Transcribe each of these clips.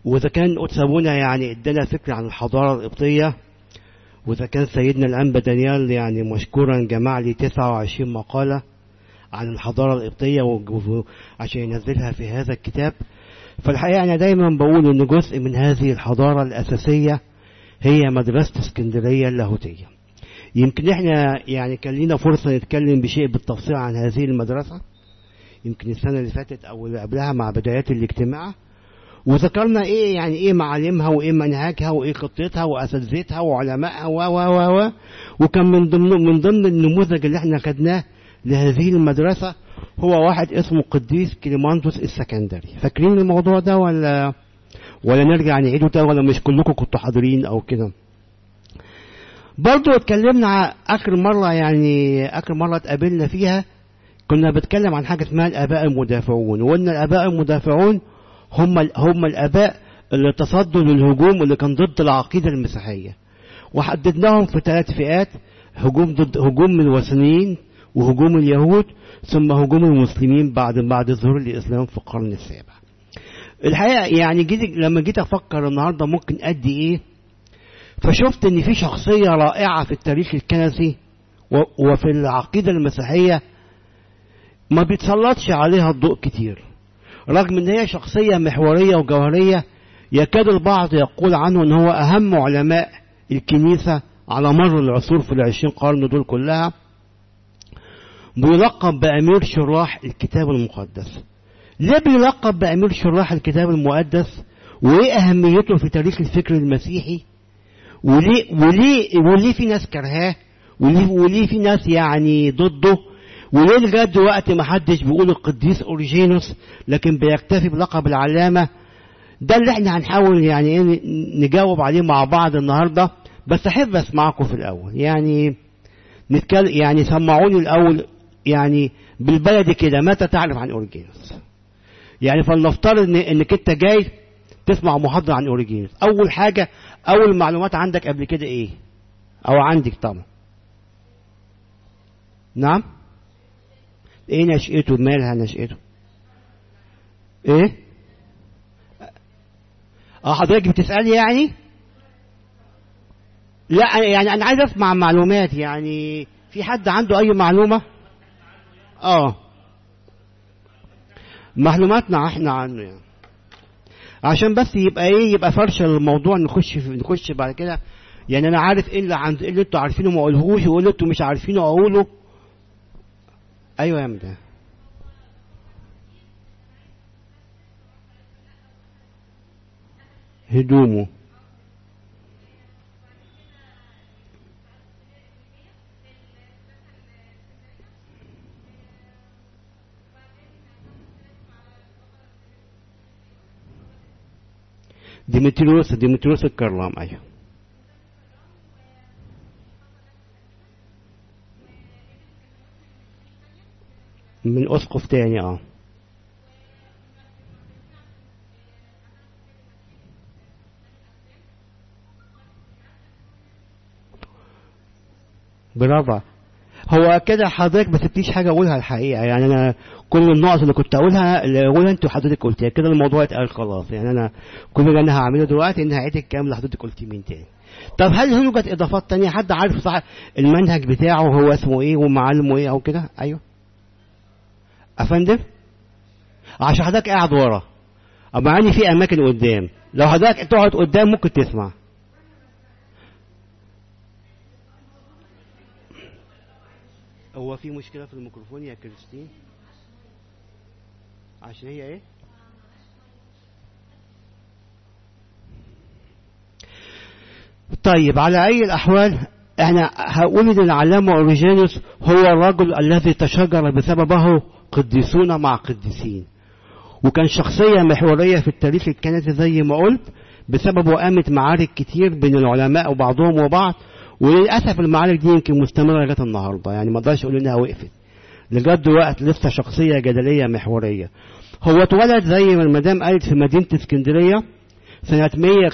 وإذا كان أتسابونا يعني ادانا فكرة عن الحضارة القبطية وإذا كان سيدنا الأنبا دانيال يعني مشكورا جمع لي 29 مقالة عن الحضارة القبطية عشان ينزلها في هذا الكتاب فالحقيقة أنا دايما بقول إن جزء من هذه الحضارة الأساسية هي مدرسة اسكندرية اللاهوتية يمكن احنا يعني كان لنا فرصة نتكلم بشيء بالتفصيل عن هذه المدرسة يمكن السنة اللي فاتت أو اللي قبلها مع بدايات الاجتماع وذكرنا ايه يعني ايه معالمها وايه منهجها وايه خطتها واساتذتها وعلمائها و و و و وكان من ضمن من ضمن النموذج اللي احنا خدناه لهذه المدرسة هو واحد اسمه قديس كليمانتوس السكندري فاكرين الموضوع ده ولا ولا نرجع نعيده تاني ولا مش كلكم كنتوا حاضرين او كده برضو اتكلمنا اخر مرة يعني اخر مرة اتقابلنا فيها كنا بنتكلم عن حاجة اسمها الاباء المدافعون وقلنا الاباء المدافعون هم هم الاباء اللي تصدوا للهجوم اللي كان ضد العقيدة المسيحية وحددناهم في ثلاث فئات هجوم ضد هجوم من الوثنيين وهجوم اليهود ثم هجوم المسلمين بعد بعد ظهور الاسلام في القرن السابع الحقيقه يعني جيت لما جيت افكر النهارده ممكن ادي ايه فشفت ان في شخصيه رائعه في التاريخ الكنسي وفي العقيده المسيحيه ما بيتسلطش عليها الضوء كتير رغم ان هي شخصيه محوريه وجوهريه يكاد البعض يقول عنه ان هو اهم علماء الكنيسه على مر العصور في العشرين قرن دول كلها بيلقب بأمير شراح الكتاب المقدس ليه بيلقب بأمير شراح الكتاب المقدس وإيه أهميته في تاريخ الفكر المسيحي وليه, وليه, وليه في ناس كرهاه وليه, وليه في ناس يعني ضده وليه لغاية دلوقتي ما حدش بيقول القديس أوريجينوس لكن بيكتفي بلقب العلامة ده اللي احنا هنحاول يعني ايه نجاوب عليه مع بعض النهاردة بس أحب أسمعكم في الأول يعني نتكلم يعني سمعوني الأول يعني بالبلدي كده متى تعرف عن اوريجينوس يعني فلنفترض إن انك انت جاي تسمع محاضرة عن اوريجينوس اول حاجة اول معلومات عندك قبل كده ايه او عندك طبعا نعم ايه نشأته مالها نشأته ايه اه حضرتك بتسألي يعني لا يعني انا عايز اسمع معلومات يعني في حد عنده اي معلومه اه معلوماتنا احنا عنه يعني عشان بس يبقى ايه يبقى فرش الموضوع نخش في نخش بعد كده يعني انا عارف ايه اللي عند ايه اللي انتوا عارفينه ما اقولهوش وايه اللي انتوا مش عارفينه اقوله ايوه يا مدام هدومه ديمتريوس ديمتريوس الكرلام ايوه من اسقف تاني اه برافو هو كده حضرتك ما سبتيش حاجه اقولها الحقيقه يعني انا كل النقط اللي كنت اقولها اللي اقولها انت وحضرتك قلتيها كده الموضوع اتقال خلاص يعني انا كل اللي انا هعمله دلوقتي ان هعيد الكلام اللي حضرتك قلتيه من تاني طب هل يوجد اضافات تانية حد عارف صح المنهج بتاعه هو اسمه ايه ومعلمه ايه او كده ايوه افندم عشان حضرتك قاعد ورا اما عندي في اماكن قدام لو حضرتك تقعد قدام ممكن تسمع هو في مشكلة في الميكروفون يا كريستين عشان هي ايه طيب على اي الاحوال احنا هقول ان العلامة اوريجينوس هو الرجل الذي تشجر بسببه قديسون مع قديسين وكان شخصية محورية في التاريخ الكنسي زي ما قلت بسببه قامت معارك كتير بين العلماء وبعضهم وبعض وللاسف المعارك دي يمكن مستمره لغايه النهارده يعني ما اقدرش اقول انها وقفت لغايه دلوقتي لسه شخصيه جدليه محوريه هو اتولد زي ما المدام قالت في مدينه اسكندريه سنة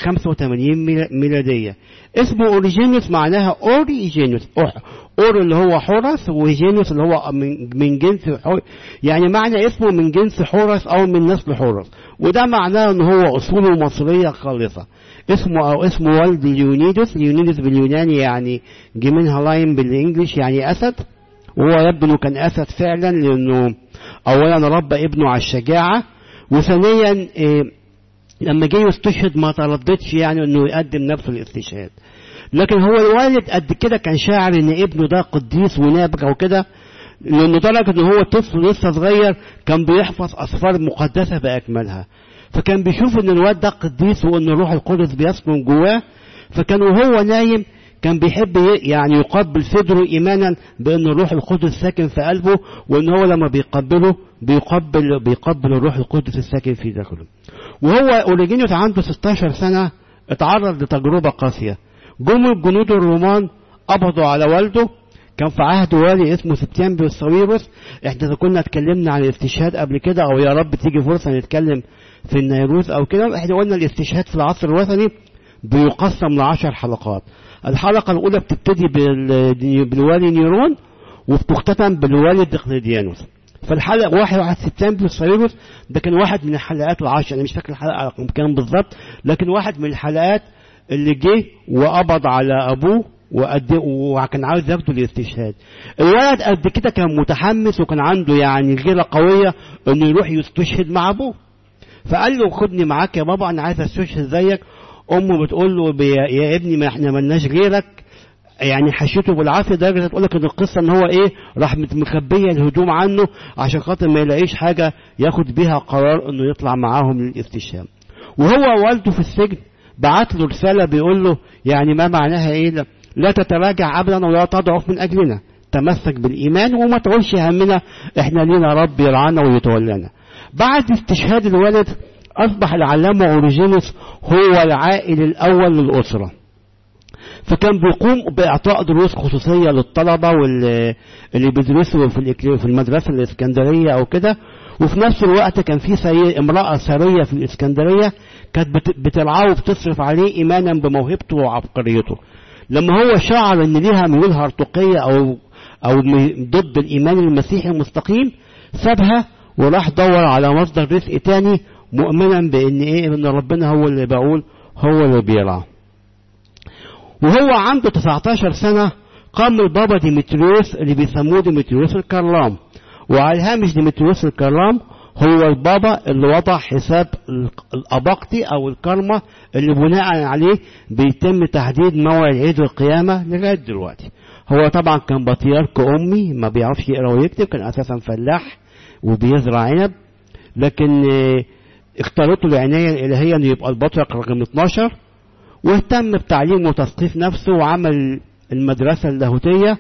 185 ميلادية اسمه اوريجينوس معناها اوريجينوس اور اللي هو حورس وجينوس اللي هو من, من جنس حور يعني معنى اسمه من جنس حورس او من نسل حورس وده معناه ان هو اصوله مصرية خالصة اسمه او اسمه والد ليونيدوس ليونيدوس باليوناني يعني جه منها لاين بالانجلش يعني اسد وهو يبدو انه كان اسد فعلا لانه اولا ربى ابنه على الشجاعة وثانيا إيه لما جه يستشهد ما ترددش يعني انه يقدم نفسه للاستشهاد لكن هو الوالد قد كده كان شاعر ان ابنه ده قديس ونابغ وكده لانه درجة ان هو طفل لسه صغير كان بيحفظ اسفار مقدسة باكملها فكان بيشوف ان الواد ده قديس وان الروح القدس بيسكن جواه فكان وهو نايم كان بيحب يعني يقبل صدره ايمانا بان الروح القدس ساكن في قلبه وان هو لما بيقبله بيقبل بيقبل الروح القدس الساكن في داخله وهو اوريجينيوس عنده 16 سنة اتعرض لتجربة قاسية جم الجنود الرومان قبضوا على والده كان في عهد والي اسمه سبتيمبر ساويروس احنا كنا اتكلمنا عن الاستشهاد قبل كده او يا رب تيجي فرصة نتكلم في النيروز او كده احنا قلنا الاستشهاد في العصر الوثني بيقسم لعشر حلقات الحلقة الاولى بتبتدي بالوالي نيرون وبتختتم بالوالي دقلديانوس فالحلقة واحد واحد سبتمبر سايروس ده كان واحد من الحلقات العشر انا مش فاكر الحلقة كام بالظبط لكن واحد من الحلقات اللي جه وقبض على ابوه وقد وكان عاوز ياخده للاستشهاد الولد قد كده كان متحمس وكان عنده يعني غيرة قوية انه يروح يستشهد مع ابوه فقال له خدني معاك يا بابا انا عايز استشهد زيك امه بتقول له يا ابني ما احنا ملناش غيرك يعني حشيته بالعافيه درجه تقول لك ان القصه ان هو ايه راح مخبيه الهجوم عنه عشان خاطر ما يلاقيش حاجه ياخد بيها قرار انه يطلع معاهم للاستشهاد وهو والده في السجن بعت له رساله بيقول له يعني ما معناها ايه لا, لا تتراجع ابدا ولا تضعف من اجلنا تمسك بالايمان وما تقولش همنا احنا لينا رب يرعانا ويتولانا بعد استشهاد الولد اصبح العلامه اوريجينوس هو العائل الاول للاسره فكان بيقوم باعطاء دروس خصوصيه للطلبه واللي بيدرسوا في في المدرسه الاسكندريه او كده وفي نفس الوقت كان في سي... امراه سريه في الاسكندريه كانت بترعاه وبتصرف عليه ايمانا بموهبته وعبقريته لما هو شعر ان ليها ميول هرطقيه او او ضد الايمان المسيحي المستقيم سابها وراح دور على مصدر رزق تاني مؤمنا بان ايه ان ربنا هو اللي بقول هو اللي بيرعى وهو عنده 19 سنة قام البابا ديمتريوس اللي بيسموه ديمتريوس الكرلام وعلى الهامش ديمتريوس الكرلام هو البابا اللي وضع حساب الأباقتي أو الكرمة اللي بناء عليه بيتم تحديد موعد عيد القيامة لغاية دلوقتي هو طبعا كان بطيارك أمي ما بيعرفش يقرا ويكتب كان أساسا فلاح وبيزرع عنب لكن اختارته العناية الإلهية أنه يبقى البطرق رقم 12 واهتم بتعليم وتثقيف نفسه وعمل المدرسة اللاهوتية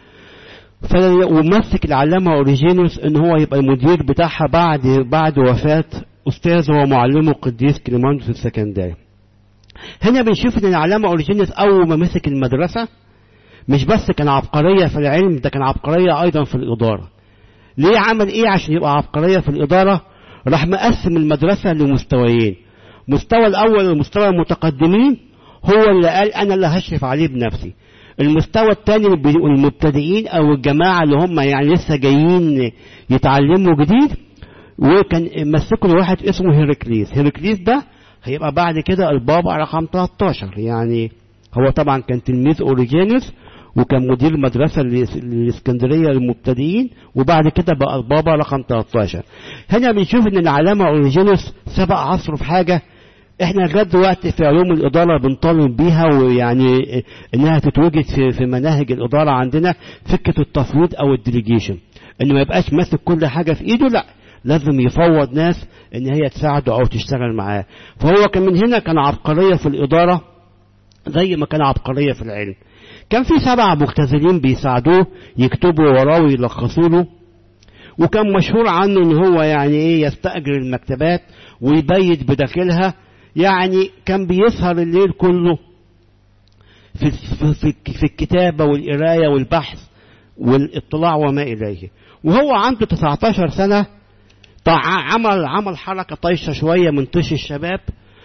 ومسك العلامة أوريجينوس ان هو يبقى المدير بتاعها بعد بعد وفاة أستاذه ومعلمه القديس كليماندوس السكندري هنا بنشوف ان العلامة أوريجينوس أول ما مسك المدرسة مش بس كان عبقرية في العلم ده كان عبقرية أيضا في الإدارة ليه عمل إيه عشان يبقى عبقرية في الإدارة راح مقسم المدرسة لمستويين مستوى الأول المستوى المتقدمين هو اللي قال أنا اللي هشرف عليه بنفسي المستوى الثاني المبتدئين أو الجماعة اللي هم يعني لسه جايين يتعلموا جديد وكان مسكوا لواحد اسمه هيركليس هيركليس ده هيبقى بعد كده البابا رقم 13 يعني هو طبعا كان تلميذ اوريجينوس وكان مدير مدرسة الاسكندرية للمبتدئين وبعد كده بقى البابا رقم 13 هنا بنشوف ان العلامة اوريجينوس سبق عصره في حاجة احنا لغايه دلوقتي في علوم الاداره بنطالب بيها ويعني انها تتوجد في في مناهج الاداره عندنا فكره التفويض او الديليجيشن ان ما يبقاش ماسك كل حاجه في ايده لا لازم يفوض ناس ان هي تساعده او تشتغل معاه فهو كان من هنا كان عبقريه في الاداره زي ما كان عبقريه في العلم كان في سبع مختزلين بيساعدوه يكتبوا وراه ويلخصوا له وكان مشهور عنه ان هو يعني ايه يستأجر المكتبات ويبيت بداخلها يعني كان بيسهر الليل كله في, في, في الكتابة والقراية والبحث والاطلاع وما إليه وهو عنده 19 سنة عمل عمل حركة طايشة شوية من طيش الشباب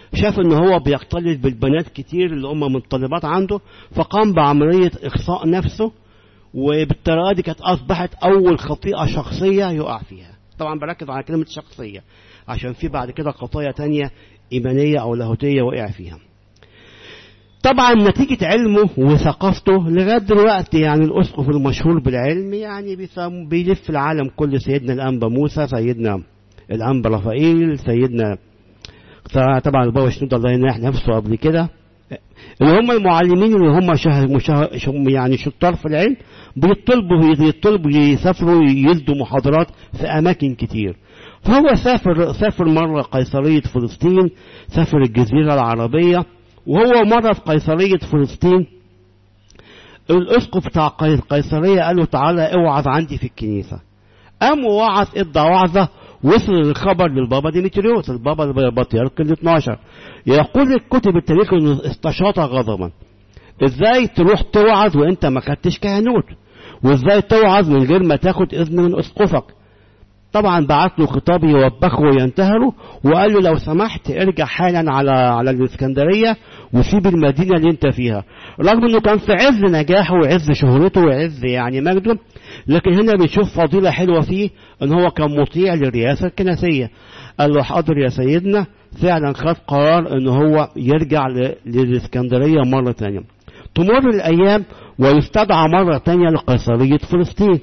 شاف ان هو بيختلط بالبنات كتير اللي هم من الطالبات عنده فقام بعملية اخصاء نفسه وبالطريقة دي كانت اصبحت اول خطيئة شخصية يقع فيها طبعا بركز على كلمة شخصية عشان في بعد كده خطايا تانية ايمانية او لاهوتية وقع فيها طبعا نتيجة علمه وثقافته لغاية دلوقتي يعني الأسقف المشهور بالعلم يعني بيلف العالم كل سيدنا الأنبا موسى سيدنا الأنبا رفائيل سيدنا طبعا البابا شنود الله يناح نفسه قبل كده اللي هم المعلمين اللي هم شه... مشه... يعني شطار في العلم بيطلبوا بيطلبوا يسافروا يدوا محاضرات في أماكن كتير فهو سافر سافر مرة قيصرية فلسطين سافر الجزيرة العربية وهو مرة في قيصرية فلسطين الأسقف بتاع قيصرية قال له تعالى اوعظ عندي في الكنيسة قام ووعظ ادى وعظة وصل الخبر للبابا ديمتريوس البابا البطيرك ال 12 يقول الكتب التاريخ انه استشاط غضبا ازاي تروح توعظ وانت ما خدتش كهنوت وازاي توعظ من غير ما تاخد اذن من اسقفك طبعا بعت له خطاب يوبخه وينتهره وقال له لو سمحت ارجع حالا على على الاسكندريه وسيب المدينه اللي انت فيها رغم انه كان في عز نجاحه وعز شهرته وعز يعني مجده لكن هنا بنشوف فضيله حلوه فيه ان هو كان مطيع للرئاسه الكنسيه قال له حاضر يا سيدنا فعلا خد قرار ان هو يرجع للاسكندريه مره ثانيه تمر الايام ويستدعى مره ثانيه لقيصريه فلسطين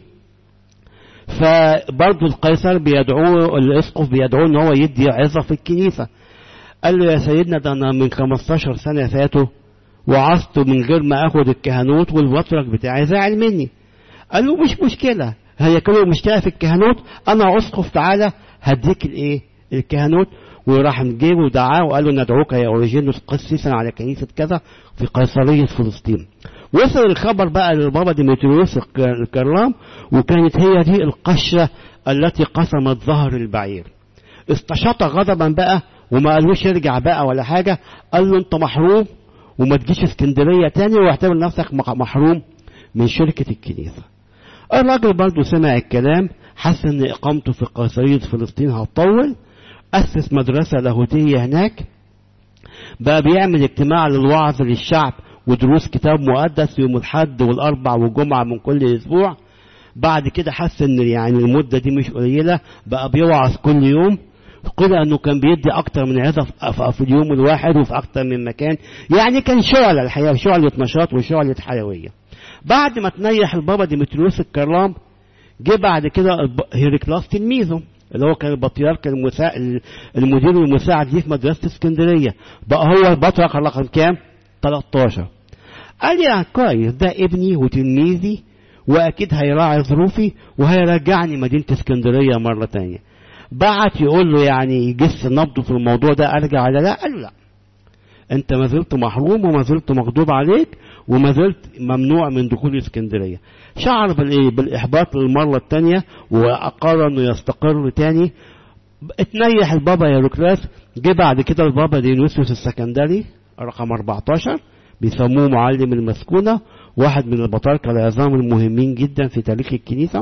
فبرضه القيصر بيدعوه الاسقف بيدعوه ان هو يدي عظه في الكنيسه قال له يا سيدنا ده انا من 15 سنه فاتوا وعظت من غير ما اخد الكهنوت والبطرك بتاعي زعل مني قال له مش مشكله هي كانوا مشكله في الكهنوت انا اسقف تعالى هديك الايه الكهنوت وراح نجيبه ودعاه وقال له ندعوك يا اوريجينوس قسيسا على كنيسه كذا في قيصريه فلسطين وصل الخبر بقى للبابا ديمتريوس الكرام وكانت هي دي القشة التي قسمت ظهر البعير استشاط غضبا بقى وما قالوش يرجع بقى ولا حاجة قال له انت محروم وما تجيش اسكندرية تاني واعتبر نفسك محروم من شركة الكنيسة الراجل برضه سمع الكلام حس ان اقامته في قيصرية فلسطين هتطول اسس مدرسة لاهوتية هناك بقى بيعمل اجتماع للوعظ للشعب ودروس كتاب مقدس يوم الحد والاربع والجمعه من كل اسبوع بعد كده حس ان يعني المده دي مش قليله بقى بيوعظ كل يوم قيل انه كان بيدي اكتر من عظه في اليوم الواحد وفي اكتر من مكان يعني كان شعله الحقيقه شعله نشاط وشعله حيويه بعد ما تنيح البابا ديمتريوس الكرام جه بعد كده هيركلاس تلميذه اللي هو كان البطريرك المساعد المدير المساعد ليه في مدرسه اسكندريه بقى هو البطرك رقم كام 13 قال لي كويس ده ابني وتلميذي واكيد هيراعي ظروفي وهيرجعني مدينه اسكندريه مره تانية بعت يقول له يعني يجس نبضه في الموضوع ده ارجع ولا لا قال له لا انت ما زلت محروم وما زلت مغضوب عليك وما زلت ممنوع من دخول اسكندريه شعر بالايه بالاحباط للمره الثانيه وقرر انه يستقر تاني اتنيح البابا ياروكلاس جه بعد كده البابا دينوسيوس السكندري رقم 14 بيسموه معلم المسكونة واحد من البطاركة العظام المهمين جدا في تاريخ الكنيسة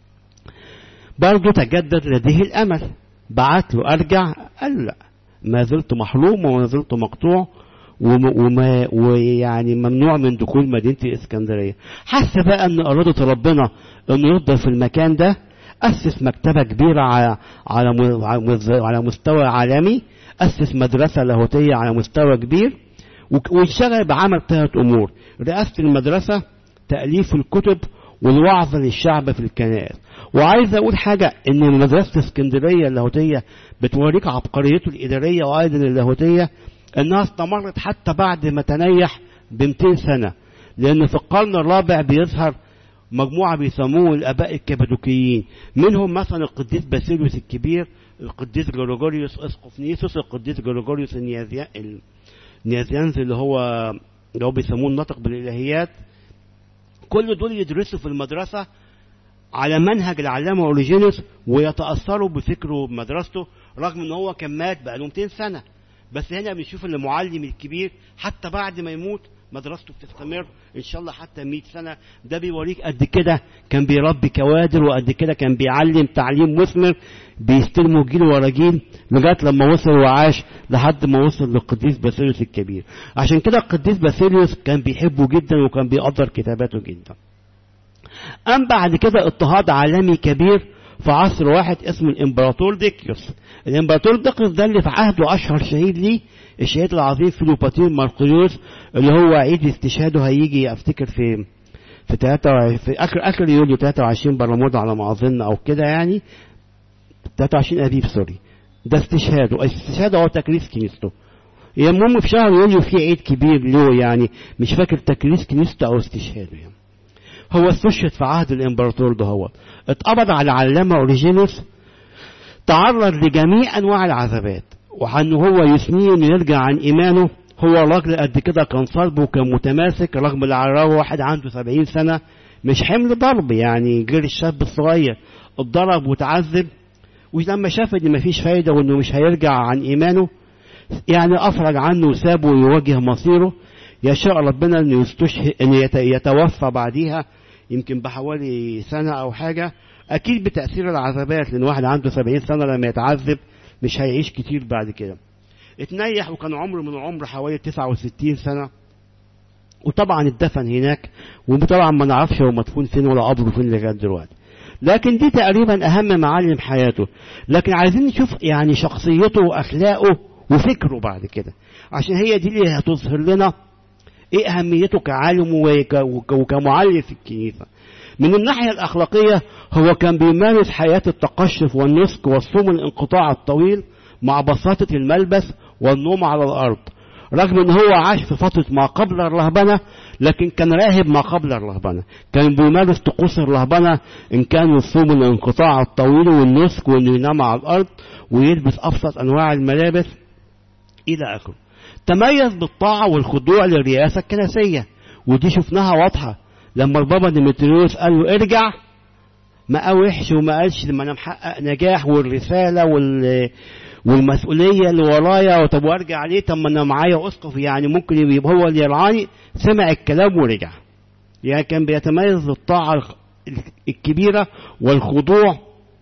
برضه تجدد لديه الأمل بعت له أرجع قال لا ما زلت محروم وما زلت مقطوع وما ويعني ممنوع من دخول مدينة الإسكندرية حس بقى أن إرادة ربنا أنه يفضل في المكان ده أسس مكتبة كبيرة على على مستوى عالمي أسس مدرسة لاهوتية على مستوى كبير واشتغل بعمل ثلاث أمور رئاسة المدرسة تأليف الكتب والوعظ للشعب في الكنائس وعايز أقول حاجة إن مدرسة اسكندرية اللاهوتية بتوريك عبقريته الإدارية وأيضا اللاهوتية إنها استمرت حتى بعد ما تنيح ب 200 سنة لأن في القرن الرابع بيظهر مجموعة بيسموه الآباء الكبادوكيين منهم مثلا القديس باسيليوس الكبير القديس جرجوريوس اسقف نيسوس القديس جرجوريوس النيازيانز اللي هو اللي هو بيسموه الناطق بالالهيات كل دول يدرسوا في المدرسه على منهج العلامه اوريجينوس ويتاثروا بفكره وبمدرسته رغم ان هو كان مات بقى له 200 سنه بس هنا بنشوف المعلم الكبير حتى بعد ما يموت مدرسته بتستمر ان شاء الله حتى 100 سنه ده بيوريك قد كده كان بيربي كوادر وقد كده كان بيعلم تعليم مثمر بيستلموا جيل ورا جيل لغايه لما وصل وعاش لحد ما وصل للقديس باسيليوس الكبير عشان كده القديس باسيليوس كان بيحبه جدا وكان بيقدر كتاباته جدا أم بعد كده اضطهاد عالمي كبير في عصر واحد اسمه الامبراطور ديكيوس الامبراطور ديكيوس ده اللي في عهده اشهر شهيد ليه الشهيد العظيم فيلوباتير ماركوريوس اللي هو عيد استشهاده هيجي افتكر في في 3 في اخر اخر يوليو 23 برمودا على ما اظن او كده يعني 23 ابيب سوري ده استشهاده استشهاده هو تكريس كنيسته المهم في شهر يوليو في عيد كبير له يعني مش فاكر تكريس كنيسته او استشهاده يعني هو استشهد في عهد الامبراطور ده هو اتقبض على علامة اوريجينوس تعرض لجميع انواع العذابات وعن هو يثنيه انه يرجع عن ايمانه هو راجل قد كده كان صلب وكان متماسك رغم العراوة واحد عنده سبعين سنة مش حمل ضرب يعني غير الشاب الصغير اتضرب وتعذب ولما شاف ان مفيش فايدة وانه مش هيرجع عن ايمانه يعني افرج عنه وسابه يواجه مصيره يشاء ربنا انه يستشهد ان يتوفى بعديها يمكن بحوالي سنة أو حاجة أكيد بتأثير العذابات لأن واحد عنده سبعين سنة لما يتعذب مش هيعيش كتير بعد كده اتنيح وكان عمره من العمر حوالي 69 سنة وطبعا اتدفن هناك وطبعا ما نعرفش هو مدفون فين ولا قبره فين لغايه دلوقتي لكن دي تقريبا اهم معالم حياته لكن عايزين نشوف يعني شخصيته واخلاقه وفكره بعد كده عشان هي دي اللي هتظهر لنا ايه اهميته كعالم وكمعلم في الكنيسة من الناحية الاخلاقية هو كان بيمارس حياة التقشف والنسك والصوم الانقطاع الطويل مع بساطة الملبس والنوم على الارض رغم ان هو عاش في فترة ما قبل الرهبنة لكن كان راهب ما قبل الرهبنة كان بيمارس طقوس الرهبنة ان كان الصوم الانقطاع الطويل والنسك وانه ينام على الارض ويلبس ابسط انواع الملابس الى اخره تميز بالطاعة والخضوع للرئاسة الكنسية ودي شفناها واضحة لما البابا ديمتريوس قال له ارجع ما قاوحش وما قالش لما انا محقق نجاح والرسالة وال والمسؤولية اللي ورايا طب وارجع ليه طب ما انا معايا اسقف يعني ممكن يبقى هو اللي يرعاني سمع الكلام ورجع يعني كان بيتميز بالطاعة الكبيرة والخضوع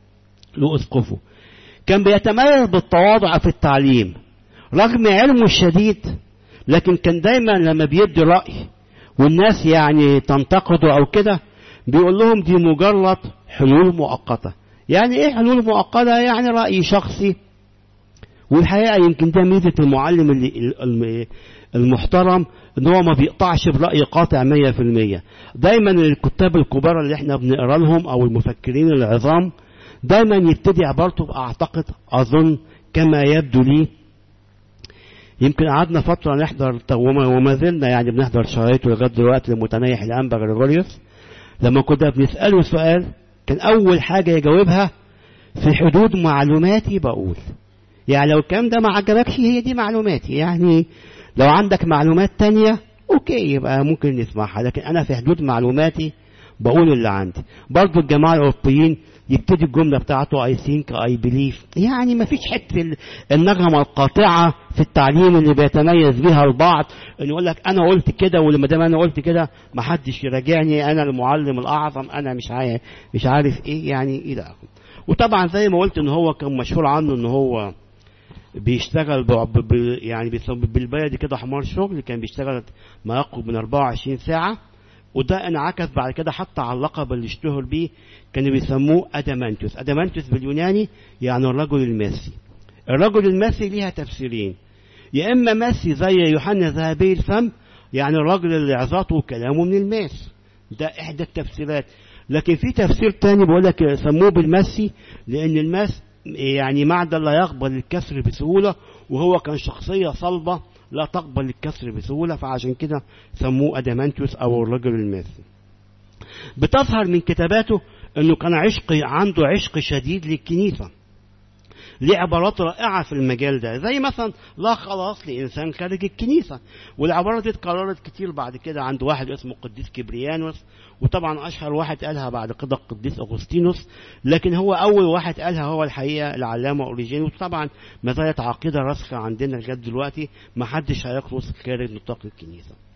لأسقفه كان بيتميز بالتواضع في التعليم رغم علمه الشديد لكن كان دايما لما بيدي رأي والناس يعني تنتقده أو كده بيقول لهم دي مجرد حلول مؤقتة يعني ايه حلول مؤقتة يعني رأي شخصي والحقيقة يمكن ده ميزة المعلم اللي المحترم ان هو ما بيقطعش برأي قاطع مية في المية دايما الكتاب الكبار اللي احنا بنقرا لهم او المفكرين العظام دايما يبتدي عبارته اعتقد اظن كما يبدو لي يمكن قعدنا فترة نحضر وما زلنا يعني بنحضر شرايطه لغاية دلوقتي لمتنيح الأنبا غريغوريوس لما كنا بنسأله سؤال كان أول حاجة يجاوبها في حدود معلوماتي بقول يعني لو الكلام ده ما عجبكش هي دي معلوماتي يعني لو عندك معلومات تانية اوكي يبقى ممكن نسمعها لكن انا في حدود معلوماتي بقول اللي عندي برضو الجماعة الأوروبيين يبتدي الجملة بتاعته I think I believe يعني ما فيش حتة النغمة القاطعة في التعليم اللي بيتميز بها البعض انه يقول لك انا قلت كده ولما دام انا قلت كده ما حدش يراجعني انا المعلم الاعظم انا مش عارف مش عارف ايه يعني الى اخره وطبعا زي ما قلت ان هو كان مشهور عنه ان هو بيشتغل ب... ب... يعني بالبلدي كده حمار شغل كان بيشتغل ما يقرب من 24 ساعة وده انعكس بعد كده حتى على اللقب اللي اشتهر بيه كانوا بيسموه ادامانتوس ادامانتوس باليوناني يعني الرجل الماسي الرجل الماسي ليها تفسيرين يا اما ماسي زي يوحنا ذهبي الفم يعني الراجل اللي عظاته كلامه من الماس ده احدى التفسيرات لكن في تفسير تاني بيقول لك سموه بالمسي لان الماس يعني معدن لا يقبل الكسر بسهولة وهو كان شخصية صلبة لا تقبل الكسر بسهولة فعشان كده سموه أدامانتوس أو الرجل الماثي بتظهر من كتاباته أنه كان عشق عنده عشق شديد للكنيسة ليه عبارات رائعة في المجال ده زي مثلا لا خلاص لإنسان خارج الكنيسة والعبارة دي اتكررت كتير بعد كده عند واحد اسمه القديس كبريانوس وطبعا أشهر واحد قالها بعد كده القديس أغسطينوس لكن هو أول واحد قالها هو الحقيقة العلامة أوريجينوس طبعا ما زالت عقيدة راسخة عندنا لغاية دلوقتي ما حدش هيخلص خارج نطاق الكنيسة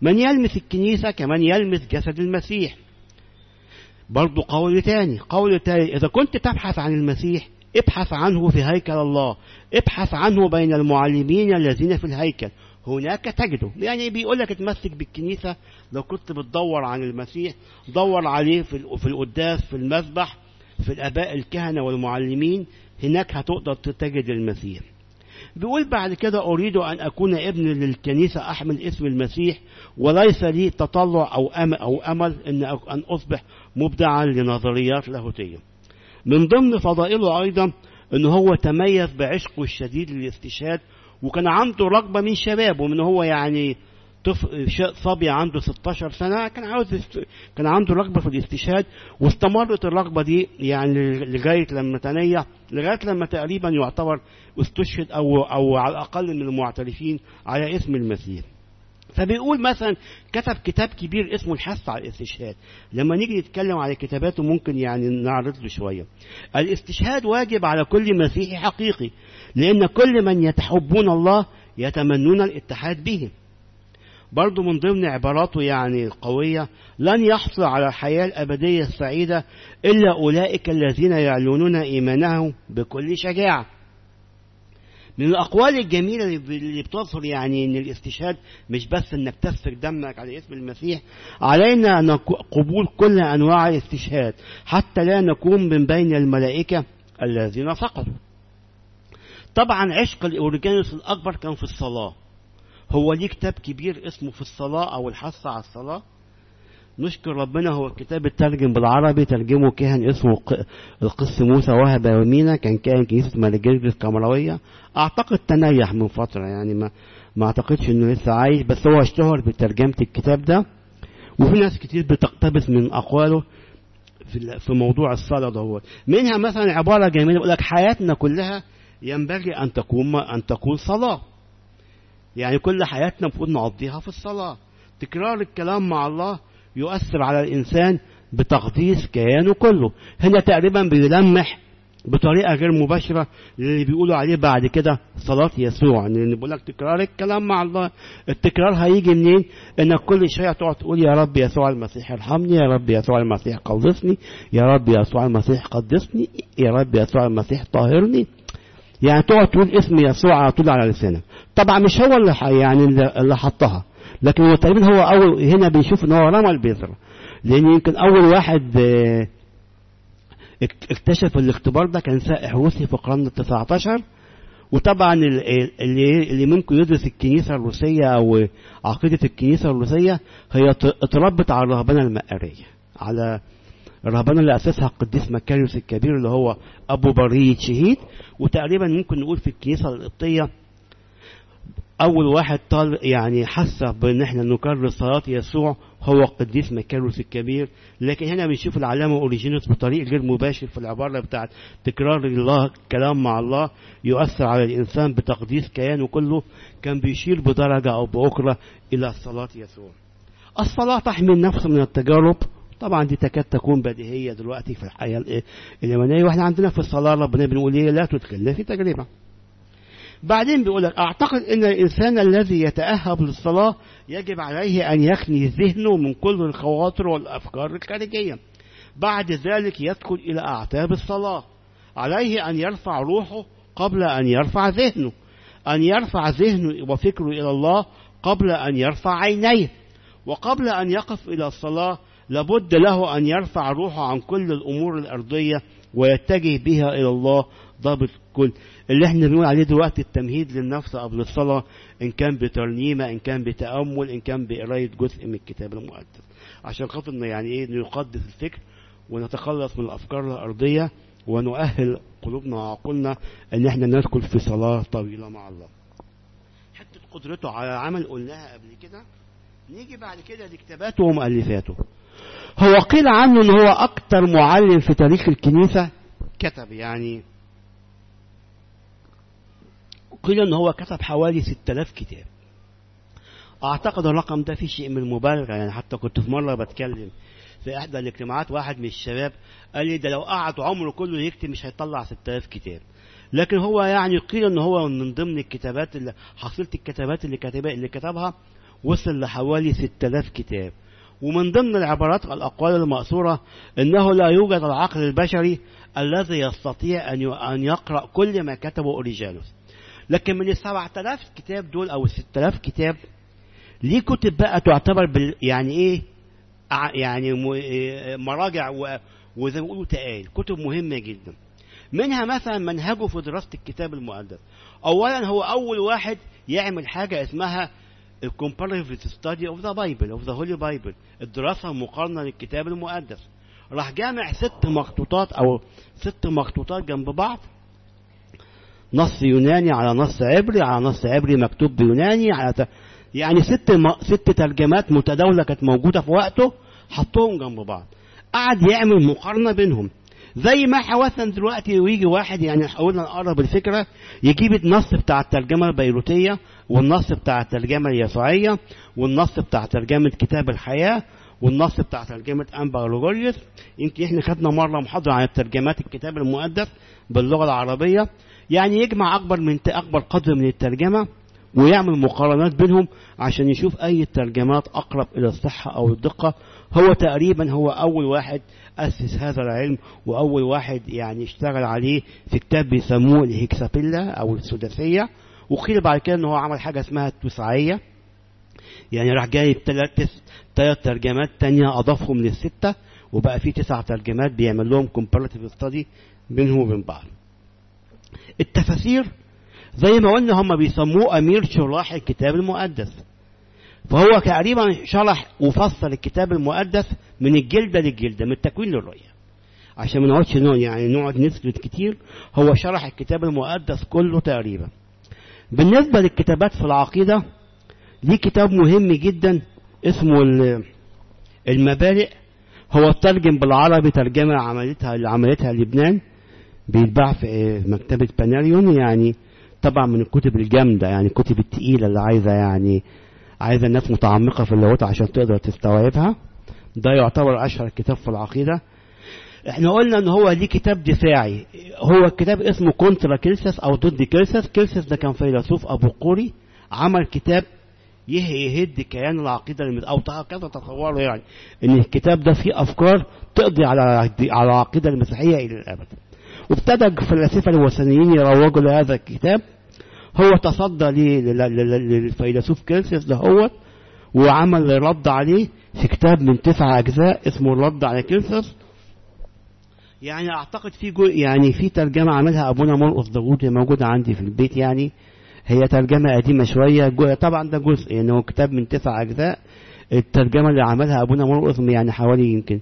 من يلمس الكنيسة كمن يلمس جسد المسيح برضو قول تاني قول تاني إذا كنت تبحث عن المسيح ابحث عنه في هيكل الله ابحث عنه بين المعلمين الذين في الهيكل هناك تجده يعني بيقول لك اتمسك بالكنيسة لو كنت بتدور عن المسيح دور عليه في في القداس في المذبح في الآباء الكهنة والمعلمين هناك هتقدر تجد المسيح بيقول بعد كده أريد أن أكون ابن للكنيسة أحمل اسم المسيح وليس لي تطلع أو أمل, أو أمل إن أن أصبح مبدعا لنظريات لاهوتية من ضمن فضائله أيضا أنه هو تميز بعشقه الشديد للاستشهاد وكان عنده رغبة من شبابه من هو يعني طفل صبي عنده 16 سنة كان عاوز است... كان عنده رغبة في الاستشهاد واستمرت الرغبة دي يعني لغاية لما تنيح لغاية لما تقريبا يعتبر استشهد أو أو على الأقل من المعترفين على اسم المسيح. فبيقول مثلا كتب كتاب كبير اسمه الحث على الاستشهاد لما نيجي نتكلم على كتاباته ممكن يعني نعرض له شوية الاستشهاد واجب على كل مسيحي حقيقي لأن كل من يتحبون الله يتمنون الاتحاد به برضو من ضمن عباراته يعني القوية لن يحصل على الحياة الأبدية السعيدة إلا أولئك الذين يعلنون إيمانهم بكل شجاعة من الأقوال الجميلة اللي بتظهر يعني أن الاستشهاد مش بس أنك تسفك دمك على اسم المسيح علينا قبول كل أنواع الاستشهاد حتى لا نكون من بين الملائكة الذين سقطوا طبعا عشق الأوريجانوس الأكبر كان في الصلاة هو ليه كتاب كبير اسمه في الصلاة أو الحث على الصلاة نشكر ربنا هو الكتاب الترجم بالعربي ترجمه كاهن اسمه القس موسى وهب يومينا كان كاهن كنيسة ملكجرجس الكامروية أعتقد تنيح من فترة يعني ما ما أعتقدش إنه لسه عايش بس هو اشتهر بترجمة الكتاب ده وفي ناس كتير بتقتبس من أقواله في في موضوع الصلاة ده منها مثلا عبارة جميلة يقول لك حياتنا كلها ينبغي أن تكون أن تكون صلاة يعني كل حياتنا المفروض نقضيها في الصلاة تكرار الكلام مع الله يؤثر على الإنسان بتقديس كيانه كله هنا تقريبا بيلمح بطريقة غير مباشرة اللي بيقولوا عليه بعد كده صلاة يسوع لأن بيقول لك تكرار الكلام مع الله التكرار هيجي منين انك كل شوية تقعد تقول يا رب يسوع المسيح ارحمني يا رب يسوع المسيح قدسني يا رب يسوع المسيح قدسني يا رب يسوع المسيح طهرني يعني تقعد تقول اسم يسوع على طول على لسانك طبعا مش هو اللي يعني اللي حطها لكن هو تقريبا هو اول هنا بنشوف ان هو رمى البذره لان يمكن اول واحد اكتشف الاختبار ده كان سائح روسي في القرن ال 19 وطبعا اللي اللي ممكن يدرس الكنيسه الروسيه او عقيده الكنيسه الروسيه هي اتربت على الرهبنه المقريه على الرهبنه اللي اسسها القديس مكاريوس الكبير اللي هو ابو برية شهيد وتقريبا ممكن نقول في الكنيسه القبطيه اول واحد طال يعني حس بان احنا نكرر صلاه يسوع هو القديس مكاروس الكبير لكن هنا بنشوف العلامه اوريجينوس بطريق غير مباشر في العباره بتاعت تكرار الله كلام مع الله يؤثر على الانسان بتقديس كيانه كله كان بيشير بدرجه او باخرى الى صلاه يسوع الصلاه تحمي النفس من التجارب طبعا دي تكاد تكون بديهيه دلوقتي في الحياه الايمانيه واحنا عندنا في الصلاه ربنا بنقول ايه لا تدخلنا في تجربه بعدين بيقول لك اعتقد ان الانسان الذي يتاهب للصلاه يجب عليه ان يخني ذهنه من كل الخواطر والافكار الخارجيه بعد ذلك يدخل الى اعتاب الصلاه عليه ان يرفع روحه قبل ان يرفع ذهنه ان يرفع ذهنه وفكره الى الله قبل ان يرفع عينيه وقبل ان يقف الى الصلاه لابد له ان يرفع روحه عن كل الامور الارضيه ويتجه بها الى الله ضابط كل اللي احنا بنقول عليه دلوقتي التمهيد للنفس قبل الصلاة إن كان بترنيمة إن كان بتأمل إن كان بقراية جزء من الكتاب المقدس عشان خاطر يعني إيه نقدس الفكر ونتخلص من الأفكار الأرضية ونؤهل قلوبنا وعقولنا إن احنا ندخل في صلاة طويلة مع الله حتة قدرته على عمل قلناها قبل كده نيجي بعد كده لكتاباته ومؤلفاته هو قيل عنه ان هو اكتر معلم في تاريخ الكنيسة كتب يعني قيل ان هو كتب حوالي 6000 كتاب اعتقد الرقم ده فيه شيء من المبالغه يعني حتى كنت في مره بتكلم في احدى الاجتماعات واحد من الشباب قال لي ده لو قعد عمره كله يكتب مش هيطلع 6000 كتاب لكن هو يعني قيل ان هو من ضمن الكتابات اللي حصيله الكتابات اللي كتبها اللي كتبها وصل لحوالي 6000 كتاب ومن ضمن العبارات الأقوال المأثورة أنه لا يوجد العقل البشري الذي يستطيع أن أن يقرأ كل ما كتبه أوريجانوس لكن من ال 7000 كتاب دول أو ال 6000 كتاب ليه كتب بقى تعتبر بال يعني إيه يعني مراجع وزي ما بيقولوا تقال كتب مهمة جدا منها مثلا منهجه في دراسة الكتاب المقدس أولا هو أول واحد يعمل حاجة اسمها الكومباريتيف ستادي اوف ذا بايبل اوف ذا هولي بايبل الدراسة المقارنة للكتاب المقدس راح جامع ست مخطوطات أو ست مخطوطات جنب بعض نص يوناني على نص عبري على نص عبري مكتوب بيوناني على ت... يعني ست م... ست ترجمات متداولة كانت موجودة في وقته حطهم جنب بعض قعد يعمل مقارنة بينهم زي ما حوثا دلوقتي ويجي واحد يعني حاولنا نقرب الفكرة يجيب النص بتاع الترجمة البيروتية والنص بتاع الترجمة اليسوعية والنص بتاع ترجمة كتاب الحياة والنص بتاع ترجمة أنبا لوجوريوس يمكن احنا خدنا مرة محاضرة عن ترجمات الكتاب المقدس باللغة العربية يعني يجمع أكبر من أكبر قدر من الترجمة ويعمل مقارنات بينهم عشان يشوف أي الترجمات أقرب إلى الصحة أو الدقة هو تقريبا هو أول واحد أسس هذا العلم وأول واحد يعني اشتغل عليه في كتاب بيسموه الهكسابيلا أو السداسية وقيل بعد كده إن هو عمل حاجة اسمها التسعية يعني راح جايب ثلاث ترجمات تانية أضافهم للستة وبقى في تسع ترجمات بيعمل لهم comparative study بينهم وبين بعض التفاسير زي ما قلنا هم بيسموه أمير شراح الكتاب المقدس فهو تقريبا شرح وفصل الكتاب المقدس من الجلدة للجلدة من التكوين للرؤية عشان ما نقعدش يعني نقعد نسكت كتير هو شرح الكتاب المقدس كله تقريبا بالنسبة للكتابات في العقيدة ليه كتاب مهم جدا اسمه المبادئ هو الترجم بالعربي ترجمة عملتها اللي عملتها لبنان بيتباع في مكتبة باناريون يعني طبعا من الكتب الجامدة يعني الكتب التقيلة اللي عايزة يعني عايزة الناس متعمقة في اللغات عشان تقدر تستوعبها ده يعتبر أشهر كتاب في العقيدة احنا قلنا ان هو ليه كتاب دفاعي هو الكتاب اسمه كونترا كيلسس او ضد كيلسس كيلسس ده كان فيلسوف ابو قوري عمل كتاب يهد كيان العقيدة أو كذا تصوره يعني إن الكتاب ده فيه أفكار تقضي على على العقيدة المسيحية إلى الأبد وابتدى الفلاسفة الوثنيين يروجوا لهذا الكتاب هو تصدى للفيلسوف كيلسيس ده هو وعمل رد عليه في كتاب من تسع أجزاء اسمه الرد على كيلسيس يعني أعتقد في جو يعني في ترجمة عملها أبونا مرقص داوود موجودة عندي في البيت يعني هي ترجمة قديمة شوية طبعا ده جزء يعني هو كتاب من تسع أجزاء الترجمة اللي عملها أبونا مرقص يعني حوالي يمكن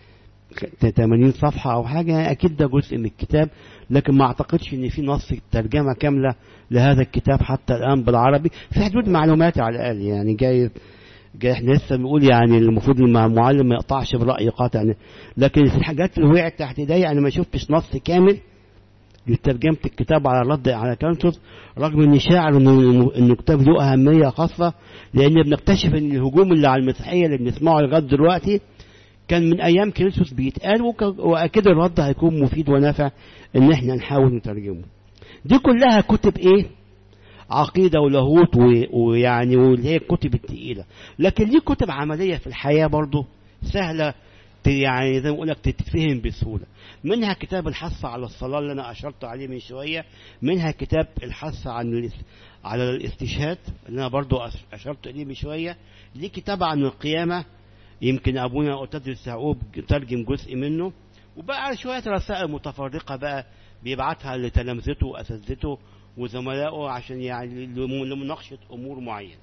80 صفحة أو حاجة أكيد ده جزء من الكتاب لكن ما أعتقدش إن في نص ترجمة كاملة لهذا الكتاب حتى الآن بالعربي في حدود معلوماتي على الأقل يعني جاي جاي احنا لسه بنقول يعني المفروض المعلم ما يقطعش برأي قاطع يعني لكن في الحاجات اللي وقعت تحت ايديا أنا ما شفتش نص كامل لترجمة الكتاب على الرد على كانتوس رغم اني شاعر انه انه الكتاب له اهمية خاصة لان بنكتشف ان الهجوم اللي على المسيحية اللي بنسمعه لغاية دلوقتي كان من ايام كريستوس بيتقال واكيد الرد هيكون مفيد ونافع ان احنا نحاول نترجمه دي كلها كتب ايه عقيدة ولاهوت ويعني واللي هي الكتب التقيلة لكن ليه كتب عملية في الحياة برضه سهلة يعني زي ما اقول لك تتفهم بسهولة منها كتاب الحث على الصلاة اللي أنا أشرت عليه من شوية منها كتاب الحث عن على الاستشهاد اللي أنا برضو أشرت إليه من شوية ليه كتاب عن القيامة يمكن أبونا أوتاديوس يعقوب ترجم جزء منه وبقى شوية رسائل متفرقة بقى بيبعتها لتلامذته وأساتذته وزملائه عشان يعني لمناقشة أمور معينة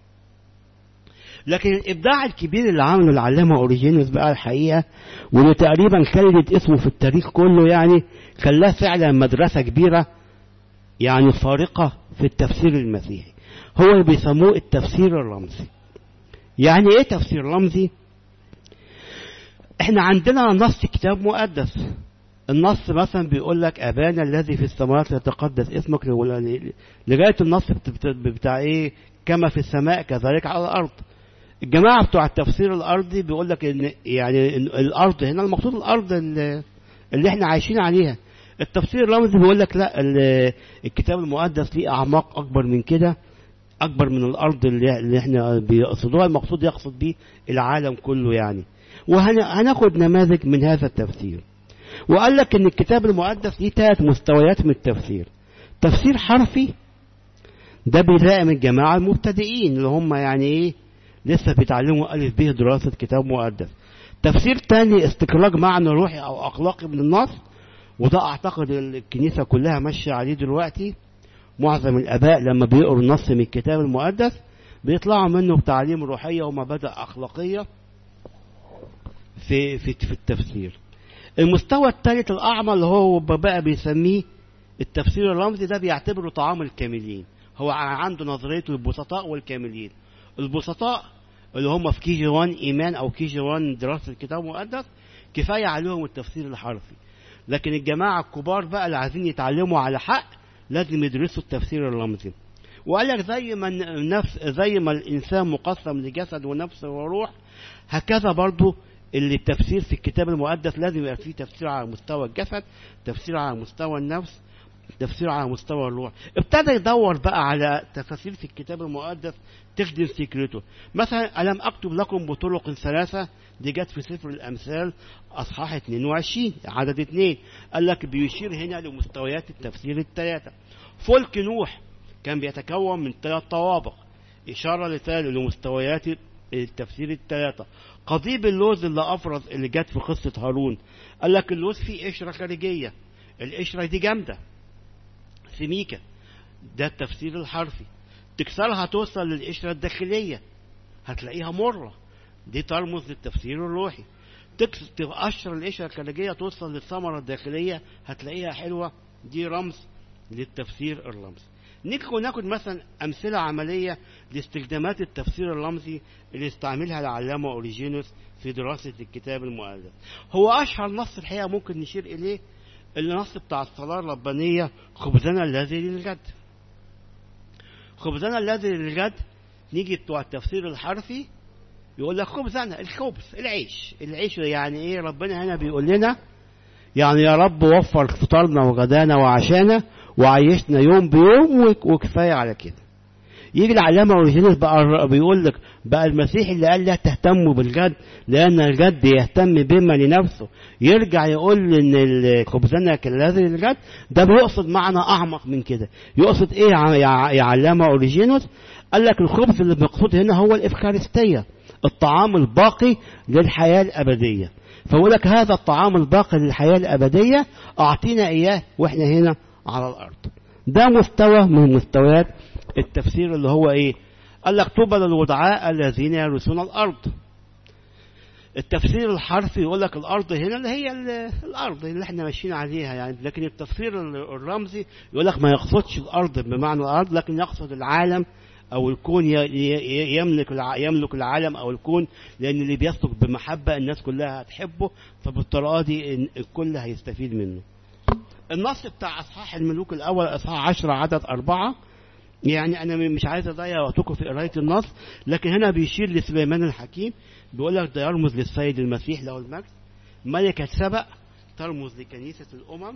لكن الإبداع الكبير اللي عمله العلامة أوريجينوس بقى الحقيقة واللي تقريبا خلدت اسمه في التاريخ كله يعني خلاه فعلا مدرسة كبيرة يعني فارقة في التفسير المسيحي هو اللي بيسموه التفسير الرمزي يعني ايه تفسير رمزي احنا عندنا نص كتاب مقدس النص مثلا بيقول لك ابانا الذي في السماوات يتقدس اسمك لغايه النص بتاع ايه كما في السماء كذلك على الارض الجماعة بتوع التفسير الأرضي بيقول لك إن يعني إن الأرض هنا المقصود الأرض اللي, اللي إحنا عايشين عليها التفسير الرمزي بيقول لك لا الكتاب المقدس ليه أعماق أكبر من كده اكبر من الارض اللي اللي احنا بيقصدوها المقصود يقصد به العالم كله يعني وهناخد نماذج من هذا التفسير وقال لك ان الكتاب المقدس ليه ثلاث مستويات من التفسير تفسير حرفي ده بيلائم الجماعة المبتدئين اللي هم يعني ايه لسه بيتعلموا ألف به دراسة كتاب مقدس تفسير تاني استخراج معنى روحي أو أخلاقي من النص وده أعتقد الكنيسة كلها ماشية عليه دلوقتي معظم الآباء لما بيقروا النص من الكتاب المقدس بيطلعوا منه بتعليم روحية ومبادئ أخلاقية في في في التفسير المستوى الثالث الأعمى اللي هو بقى بيسميه التفسير الرمزي ده بيعتبره طعام الكاملين هو عنده نظرية البسطاء والكاملين البسطاء اللي هم في كي جي 1 إيمان أو كي جي 1 دراسة الكتاب المقدس كفاية عليهم التفسير الحرفي لكن الجماعة الكبار بقى اللي عايزين يتعلموا على حق لازم يدرسوا التفسير الرمزي وقال لك زي ما النفس زي ما الإنسان مقسم لجسد ونفس وروح هكذا برضو اللي التفسير في الكتاب المقدس لازم يبقى فيه تفسير على مستوى الجسد تفسير على مستوى النفس تفسير على مستوى الروح ابتدى يدور بقى على تفاسير في الكتاب المقدس تخدم فكرته مثلا ألم أكتب لكم بطرق ثلاثة دي جت في سفر الأمثال أصحاح 22 عدد اثنين قال لك بيشير هنا لمستويات التفسير الثلاثة فلك نوح كان بيتكون من ثلاث طوابق إشارة لثالث لمستويات التفسير الثلاثة قضيب اللوز اللي أفرز اللي جت في قصة هارون قال لك اللوز فيه قشرة خارجية القشرة دي جامدة سميكة ده التفسير الحرفي تكسرها توصل للقشرة الداخلية هتلاقيها مرة دي ترمز للتفسير الروحي تقشر القشرة الخارجية توصل للثمرة الداخلية هتلاقيها حلوة دي رمز للتفسير الرمزي نيجي ناخد مثلا أمثلة عملية لاستخدامات التفسير الرمزي اللي استعملها العلامة أوريجينوس في دراسة الكتاب المقدس هو أشهر نص الحقيقة ممكن نشير إليه النص بتاع الصلاة الربانية خبزنا الذي للغد خبزنا الذي للغد نيجي بتوع التفسير الحرفي يقول لك خبزنا الخبز العيش العيش يعني ايه ربنا هنا بيقول لنا يعني يا رب وفر فطارنا وغدانا وعشانا وعيشنا يوم بيوم وكفايه على كده يجي العلامة أوريجينوس بقى بيقول لك بقى المسيح اللي قال لا تهتموا بالجد لأن الجد يهتم بما لنفسه يرجع يقول إن الخبزنا كالذي للجد ده بيقصد معنى أعمق من كده يقصد إيه يا علامة أوريجينوس قال لك الخبز اللي مقصود هنا هو الإفكارستية الطعام الباقي للحياة الأبدية فيقول لك هذا الطعام الباقي للحياة الأبدية أعطينا إياه وإحنا هنا على الأرض ده مستوى من مستويات التفسير اللي هو ايه قال لك طوبى للودعاء الذين يرثون الارض التفسير الحرفي يقول لك الارض هنا اللي هي الارض اللي احنا ماشيين عليها يعني لكن التفسير الرمزي يقول لك ما يقصدش الارض بمعنى الارض لكن يقصد العالم او الكون يملك يملك العالم او الكون لان اللي بيسلك بمحبه الناس كلها هتحبه فبالطريقه دي الكل هيستفيد منه النص بتاع اصحاح الملوك الاول اصحاح 10 عدد أربعة يعني أنا مش عايز أضيع وقتكم في قراية النص لكن هنا بيشير لسليمان الحكيم بيقول لك ده يرمز للسيد المسيح له المجد ملكة سبأ ترمز لكنيسة الأمم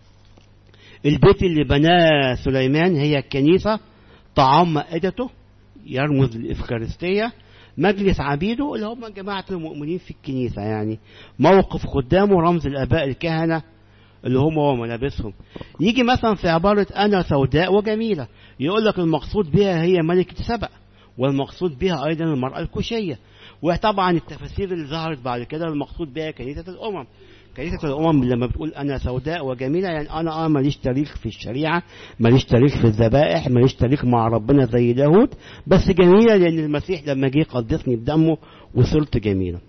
البيت اللي بناه سليمان هي الكنيسة طعام مائدته يرمز للإفكارستية مجلس عبيده اللي هم جماعة المؤمنين في الكنيسة يعني موقف خدامه رمز الآباء الكهنة اللي هم وملابسهم يجي مثلا في عبارة أنا سوداء وجميلة يقول لك المقصود بها هي ملكة سبأ والمقصود بها أيضا المرأة الكوشية وطبعا التفاسير اللي ظهرت بعد كده المقصود بها كنيسة الأمم كنيسة الأمم لما بتقول أنا سوداء وجميلة يعني أنا أه ماليش تاريخ في الشريعة ماليش تاريخ في الذبائح ماليش تاريخ مع ربنا زي داود بس جميلة لأن المسيح لما جه قدسني بدمه وصرت جميلة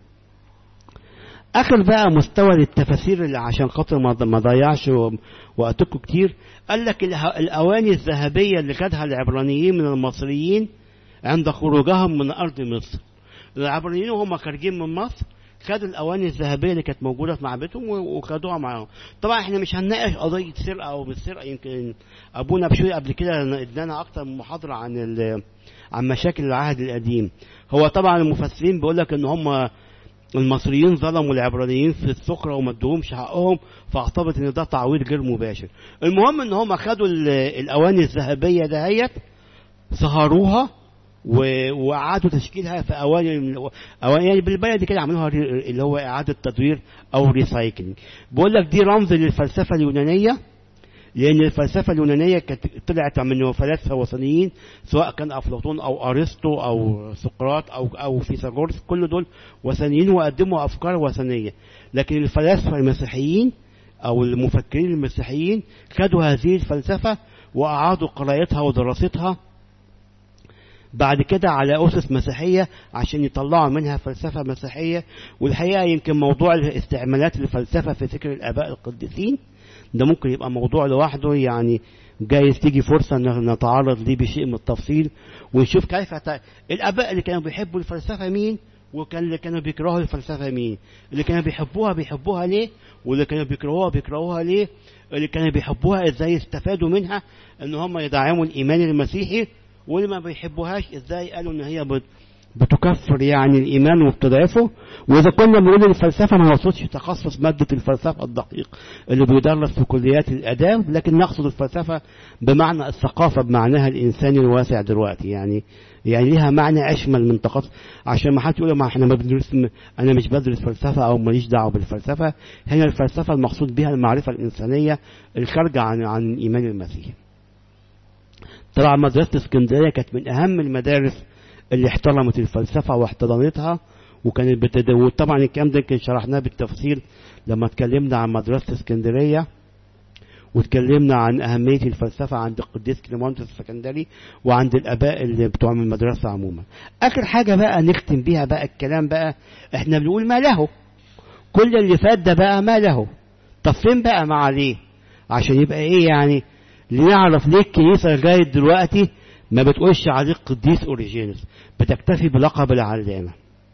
اخر بقى مستوى للتفاسير اللي عشان خاطر ما ضيعش وقتكم كتير قال لك الاواني الذهبيه اللي خدها العبرانيين من المصريين عند خروجهم من ارض مصر العبرانيين وهم خارجين من مصر خدوا الاواني الذهبيه اللي كانت موجوده في معبدهم وخدوها معاهم طبعا احنا مش هنناقش قضيه سرقه او مش سرقه يمكن ابونا بشوي قبل كده ادانا اكتر من محاضره عن عن مشاكل العهد القديم هو طبعا المفسرين بيقول لك ان هم المصريين ظلموا العبرانيين في السخرة وما ادوهمش حقهم فاعتبرت ان ده تعويض غير مباشر المهم ان هم خدوا الاواني الذهبية دهيت سهروها و- وأعادوا تشكيلها في أوائل أوائل يعني بالبلدي كده عملوها ري- اللي هو إعادة تدوير أو ريسايكلينج بقول لك دي رمز للفلسفة اليونانية لأن الفلسفة اليونانية كانت طلعت من فلاسفة وثنيين سواء كان أفلاطون أو أرسطو أو سقراط أو أو فيثاغورس كل دول وثنيين وقدموا أفكار وثنية لكن الفلاسفة المسيحيين أو المفكرين المسيحيين خدوا هذه الفلسفة وأعادوا قراءتها ودراستها بعد كده على أسس مسيحية عشان يطلعوا منها فلسفة مسيحية والحقيقة يمكن موضوع استعمالات الفلسفة في فكر الآباء القديسين ده ممكن يبقى موضوع لوحده يعني جايز تيجي فرصة ان نتعرض ليه بشيء من التفصيل ونشوف كيف ت... الآباء اللي كانوا بيحبوا الفلسفة مين وكان اللي كانوا بيكرهوا الفلسفة مين اللي كانوا بيحبوها بيحبوها ليه واللي كانوا بيكرهوها بيكرهوها ليه اللي كانوا بيحبوها ازاي استفادوا منها ان هم يدعموا الايمان المسيحي واللي ما بيحبوهاش ازاي قالوا ان هي بت... بتكفر يعني الإيمان وبتضعفه وإذا كنا بنقول الفلسفة ما نقصدش تخصص مادة الفلسفة الدقيق اللي بيدرس في كليات الآداب لكن نقصد الفلسفة بمعنى الثقافة بمعناها الإنساني الواسع دلوقتي يعني يعني ليها معنى أشمل من تخصص عشان ما حد يقول ما احنا ما بندرس أنا مش بدرس فلسفة أو ماليش دعوة بالفلسفة هنا الفلسفة المقصود بها المعرفة الإنسانية الخارجة عن عن الإيمان المسيحي طبعا مدرسة اسكندرية كانت من أهم المدارس اللي احترمت الفلسفة واحتضنتها وكانت بتدور طبعا الكلام ده كان شرحناه بالتفصيل لما اتكلمنا عن مدرسة اسكندرية واتكلمنا عن أهمية الفلسفة عند القديس كليمانتوس السكندري وعند الآباء اللي بتوع من المدرسة عموما آخر حاجة بقى نختم بيها بقى الكلام بقى احنا بنقول ما له كل اللي فات ده بقى ما له طب فين بقى ما عليه عشان يبقى ايه يعني لنعرف ليه الكنيسة لغاية دلوقتي ما بتقولش عليه قديس اوريجينوس بتكتفي بلقب العلامة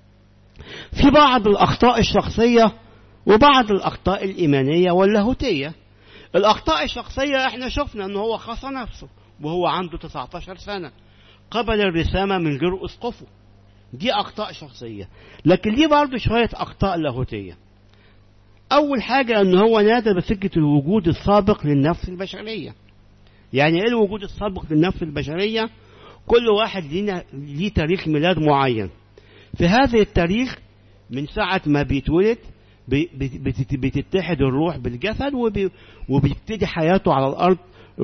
في بعض الأخطاء الشخصية وبعض الأخطاء الإيمانية واللاهوتية الأخطاء الشخصية احنا شفنا ان هو خصى نفسه وهو عنده 19 سنة قبل الرسامة من غير أسقفه دي أخطاء شخصية لكن ليه برضه شوية أخطاء لاهوتية أول حاجة ان هو نادى بفكرة الوجود السابق للنفس البشرية يعني ايه الوجود السابق للنفس البشرية كل واحد لينا ليه تاريخ ميلاد معين في هذا التاريخ من ساعة ما بيتولد بتتحد الروح بالجسد وبيبتدي حياته على الأرض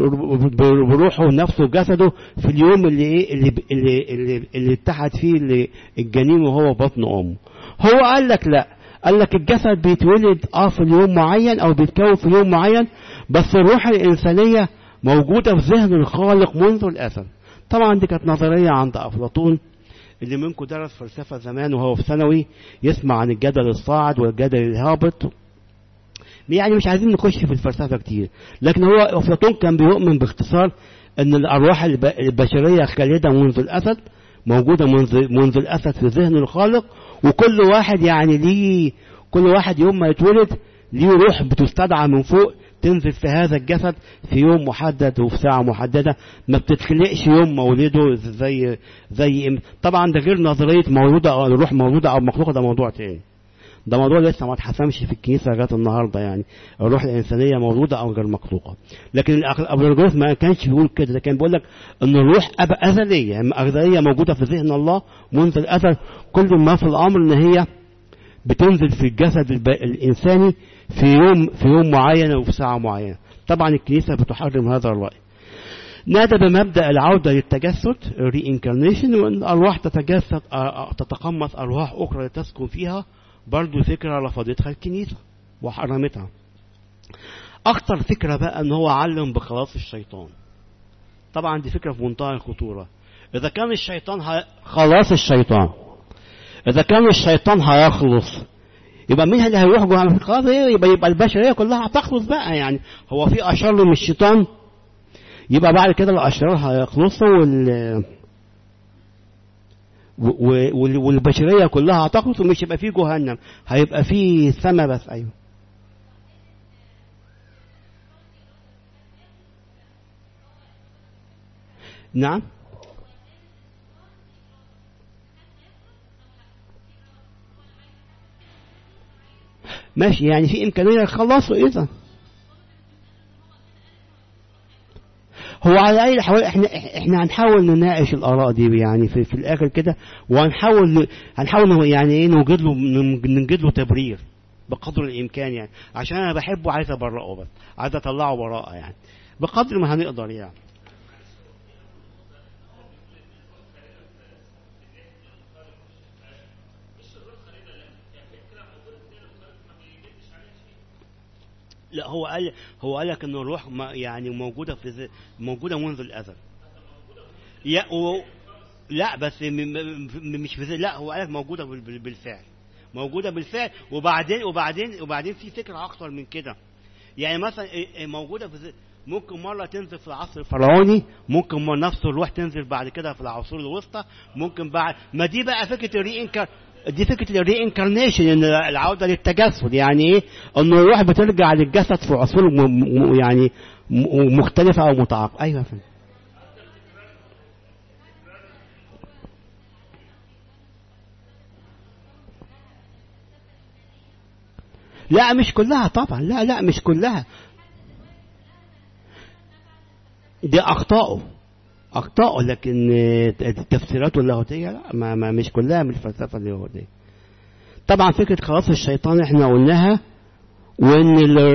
بروحه ونفسه وجسده في اليوم اللي ايه اللي اللي اللي, اللي اتحد فيه اللي الجنين وهو بطن امه هو قال لك لا قال لك الجسد بيتولد اه في اليوم معين او بيتكون في يوم معين بس الروح الانسانيه موجودة في ذهن الخالق منذ الأزل طبعا دي كانت نظرية عند أفلاطون اللي منكم درس فلسفة زمان وهو في ثانوي يسمع عن الجدل الصاعد والجدل الهابط يعني مش عايزين نخش في الفلسفة كتير لكن هو أفلاطون كان بيؤمن باختصار أن الأرواح البشرية خالدة منذ الأسد موجودة منذ, منذ الأسد في ذهن الخالق وكل واحد يعني ليه كل واحد يوم ما يتولد ليه روح بتستدعى من فوق تنزل في هذا الجسد في يوم محدد وفي ساعة محددة ما بتتخلقش يوم مولده زي زي طبعا ده غير نظرية مولودة أو الروح مولودة أو مخلوقة ده موضوع تاني ده موضوع لسه ما اتحسمش في الكنيسة لغاية النهاردة يعني الروح الإنسانية مولودة أو غير مخلوقة لكن الأبرجوث ما كانش بيقول كده ده كان بيقول لك إن الروح أزلية أزلية موجودة في ذهن الله منذ الأزل كل ما في الأمر إن هي بتنزل في الجسد الإنساني في يوم في يوم معين وفي ساعة معينة طبعا الكنيسة بتحرم هذا الرأي نادى بمبدأ العودة للتجسد reincarnation وأن الأرواح تتجسد تتقمص أرواح أخرى لتسكن فيها برضو فكرة رفضتها الكنيسة وحرمتها أخطر فكرة بقى أن هو علم بخلاص الشيطان طبعا دي فكرة في منتهى الخطورة إذا كان الشيطان ه... خلاص الشيطان إذا كان الشيطان هيخلص يبقى مين اللي هيروح جوه خلاص يبقى يبقى البشريه كلها هتخلص بقى يعني هو في اشر من الشيطان يبقى بعد كده الاشرار هيخلصوا وال والبشريه كلها هتخلص ومش هيبقى في جهنم هيبقى في سما بس ايوه نعم ماشي يعني في إمكانية يخلصوا إذا هو هو على اي الاحوال احنا احنا هنحاول نناقش الاراء دي يعني في, في الاخر كده وهنحاول هنحاول يعني ايه نوجد له نوجد له تبرير بقدر الامكان يعني عشان انا بحبه عايز ابرئه بس عايز اطلعه براءه يعني بقدر ما هنقدر يعني لا هو قال هو قال لك ان الروح ما يعني موجوده في موجوده منذ الازل يا و... لا بس م... م... مش في لا هو قال لك موجوده بال... بالفعل موجوده بالفعل وبعدين وبعدين وبعدين في فكره اكتر من كده يعني مثلا موجوده في ممكن مرة تنزل في العصر الفرعوني ممكن نفس الروح تنزل بعد كده في العصور الوسطى ممكن بعد ما دي بقى فكرة الري دي فكرة الري انكارنيشن ان العودة للتجسد يعني ايه ان الروح بترجع للجسد في عصور م... م... يعني م... مختلفة او متعاقبة ايوه فهم. لا مش كلها طبعا لا لا مش كلها دي اخطائه اخطائه لكن التفسيرات اللاهوتيه لا ما, ما مش كلها من الفلسفه اليهوديه طبعا فكره خلاص الشيطان احنا قلناها وان ال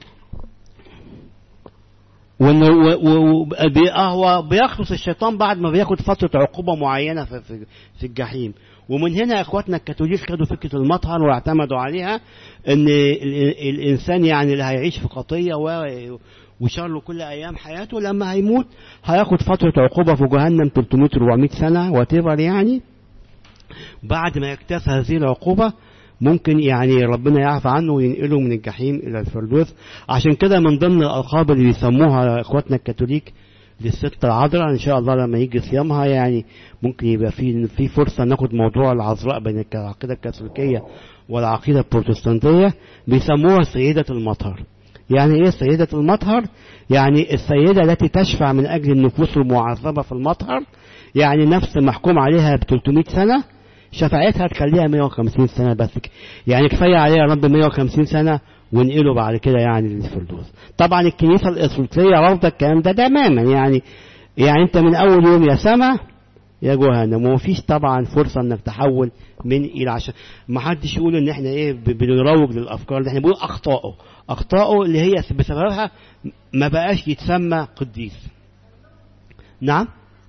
وان هو بيخلص الشيطان بعد ما بياخد فتره عقوبه معينه في, في, في الجحيم ومن هنا اخواتنا الكاثوليك خدوا فكره المطهر واعتمدوا عليها ان الانسان يعني اللي هيعيش في خطيه وشر له كل ايام حياته لما هيموت هياخد فتره عقوبه في جهنم 300 400 سنه واتيفر يعني بعد ما يكتسب هذه العقوبه ممكن يعني ربنا يعفى عنه وينقله من الجحيم الى الفردوس عشان كده من ضمن الالقاب اللي بيسموها اخواتنا الكاثوليك للست العذراء ان شاء الله لما يجي صيامها يعني ممكن يبقى في في فرصه ناخد موضوع العذراء بين العقيده الكاثوليكيه والعقيده البروتستانتيه بيسموها سيده المطهر يعني ايه سيدة المطهر يعني السيدة التي تشفع من اجل النفوس المعذبة في المطهر يعني نفس محكوم عليها ب 300 سنة شفاعتها تخليها 150 سنة بس يعني كفاية عليها رب 150 سنة ونقله بعد كده يعني للفردوس طبعا الكنيسة الإسلامية رافضة الكلام ده تماما يعني يعني انت من اول يوم يا سما يا جهنم ومفيش طبعا فرصة انك تحول من الى عشان ما حدش يقول ان احنا ايه بنروج للافكار دي احنا بنقول اخطائه اخطائه اللي هي بسببها ما بقاش يتسمى قديس نعم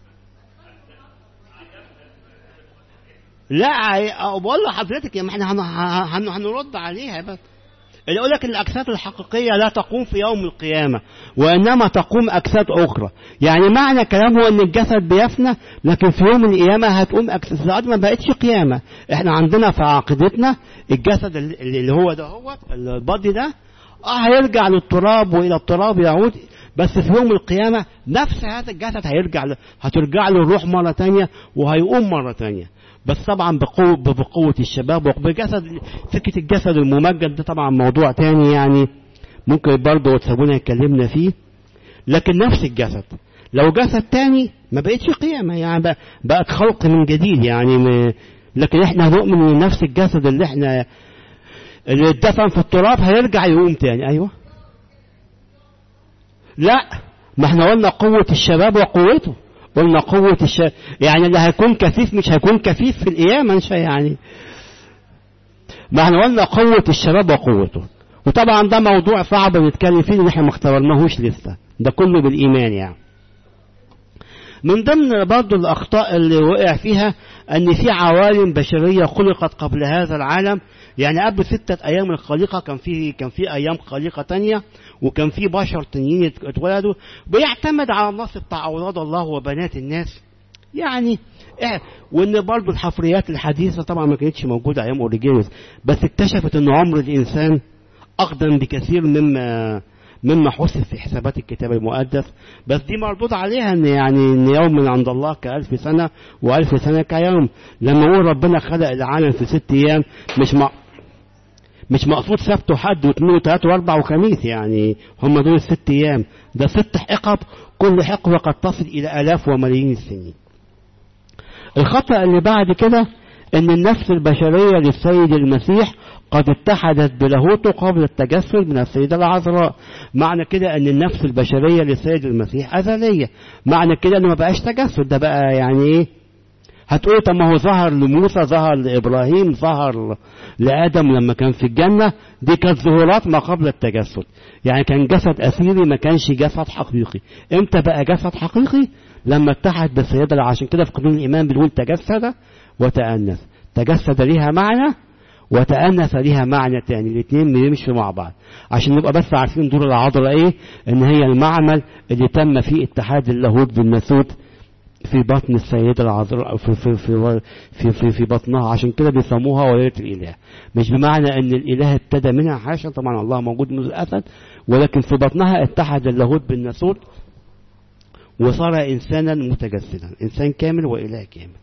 لا بقول لحضرتك يا ما احنا هنرد عليها بس اللي يقول لك الاجساد الحقيقيه لا تقوم في يوم القيامه وانما تقوم اجساد اخرى يعني معنى كلامه ان الجسد بيفنى لكن في يوم القيامه هتقوم اجساد ما بقتش قيامه احنا عندنا في عقيدتنا الجسد اللي هو ده هو البادي ده اه هيرجع للتراب والى التراب يعود بس في يوم القيامه نفس هذا الجسد هيرجع ل... هترجع له الروح مره تانية وهيقوم مره تانية بس طبعا بقوة بقوة الشباب وبجسد فكرة الجسد الممجد ده طبعا موضوع تاني يعني ممكن برضه تسابونا يتكلمنا فيه لكن نفس الجسد لو جسد تاني ما بقتش قيامة يعني بقت خلق من جديد يعني م... لكن احنا نؤمن ان نفس الجسد اللي احنا اللي اتدفن في التراب هيرجع يقوم تاني ايوه لا ما احنا قلنا قوة الشباب وقوته قلنا قوة الشباب يعني اللي هيكون كثيف مش هيكون كثيف في القيامة مش يعني ما احنا قلنا قوة الشباب وقوته وطبعا ده موضوع صعب نتكلم فيه ان احنا ما اختبرناهوش لسه ده كله بالايمان يعني من ضمن برضه الاخطاء اللي وقع فيها ان في عوالم بشريه خلقت قبل هذا العالم يعني قبل ستة ايام الخليقه كان في كان في ايام خليقه تانية وكان في بشر تانيين اتولدوا بيعتمد على النص بتاع اولاد الله وبنات الناس يعني إيه وان برضه الحفريات الحديثه طبعا ما كانتش موجوده ايام اوريجينوس بس اكتشفت ان عمر الانسان اقدم بكثير مما مما حسب في حسابات الكتاب المقدس بس دي مردود عليها ان يعني ان يوم من عند الله كألف سنة وألف سنة كيوم لما يقول ربنا خلق العالم في ست أيام مش مع مش مقصود سبت وحد واثنين وثلاثة واربع وخميس يعني هم دول الست ايام ده ست حقب كل حقبة قد تصل الى الاف وملايين السنين الخطأ اللي بعد كده ان النفس البشرية للسيد المسيح قد اتحدت بلاهوته قبل التجسد من السيدة العذراء معنى كده ان النفس البشرية للسيد المسيح أزلية معنى كده انه ما بقاش تجسد ده بقى يعني ايه هتقول طب ما هو ظهر لموسى ظهر لإبراهيم ظهر لآدم لما كان في الجنة دي كانت ظهورات ما قبل التجسد يعني كان جسد أثيري ما كانش جسد حقيقي امتى بقى جسد حقيقي لما اتحد بالسيدة عشان كده في قانون الإيمان بنقول تجسد وتأنث تجسد ليها معنى وتأنث ليها معنى تاني الاثنين بيمشوا مع بعض عشان نبقى بس عارفين دور العذراء ايه ان هي المعمل اللي تم فيه اتحاد اللاهوت بالناسوت في بطن السيدة العذراء في في في في في, في بطنها عشان كده بيسموها ولية الإله مش بمعنى ان الإله ابتدى منها حاشا طبعا الله موجود منذ الأسد ولكن في بطنها اتحد اللاهوت بالناسوت وصار إنسانا متجسدا إنسان كامل وإله كامل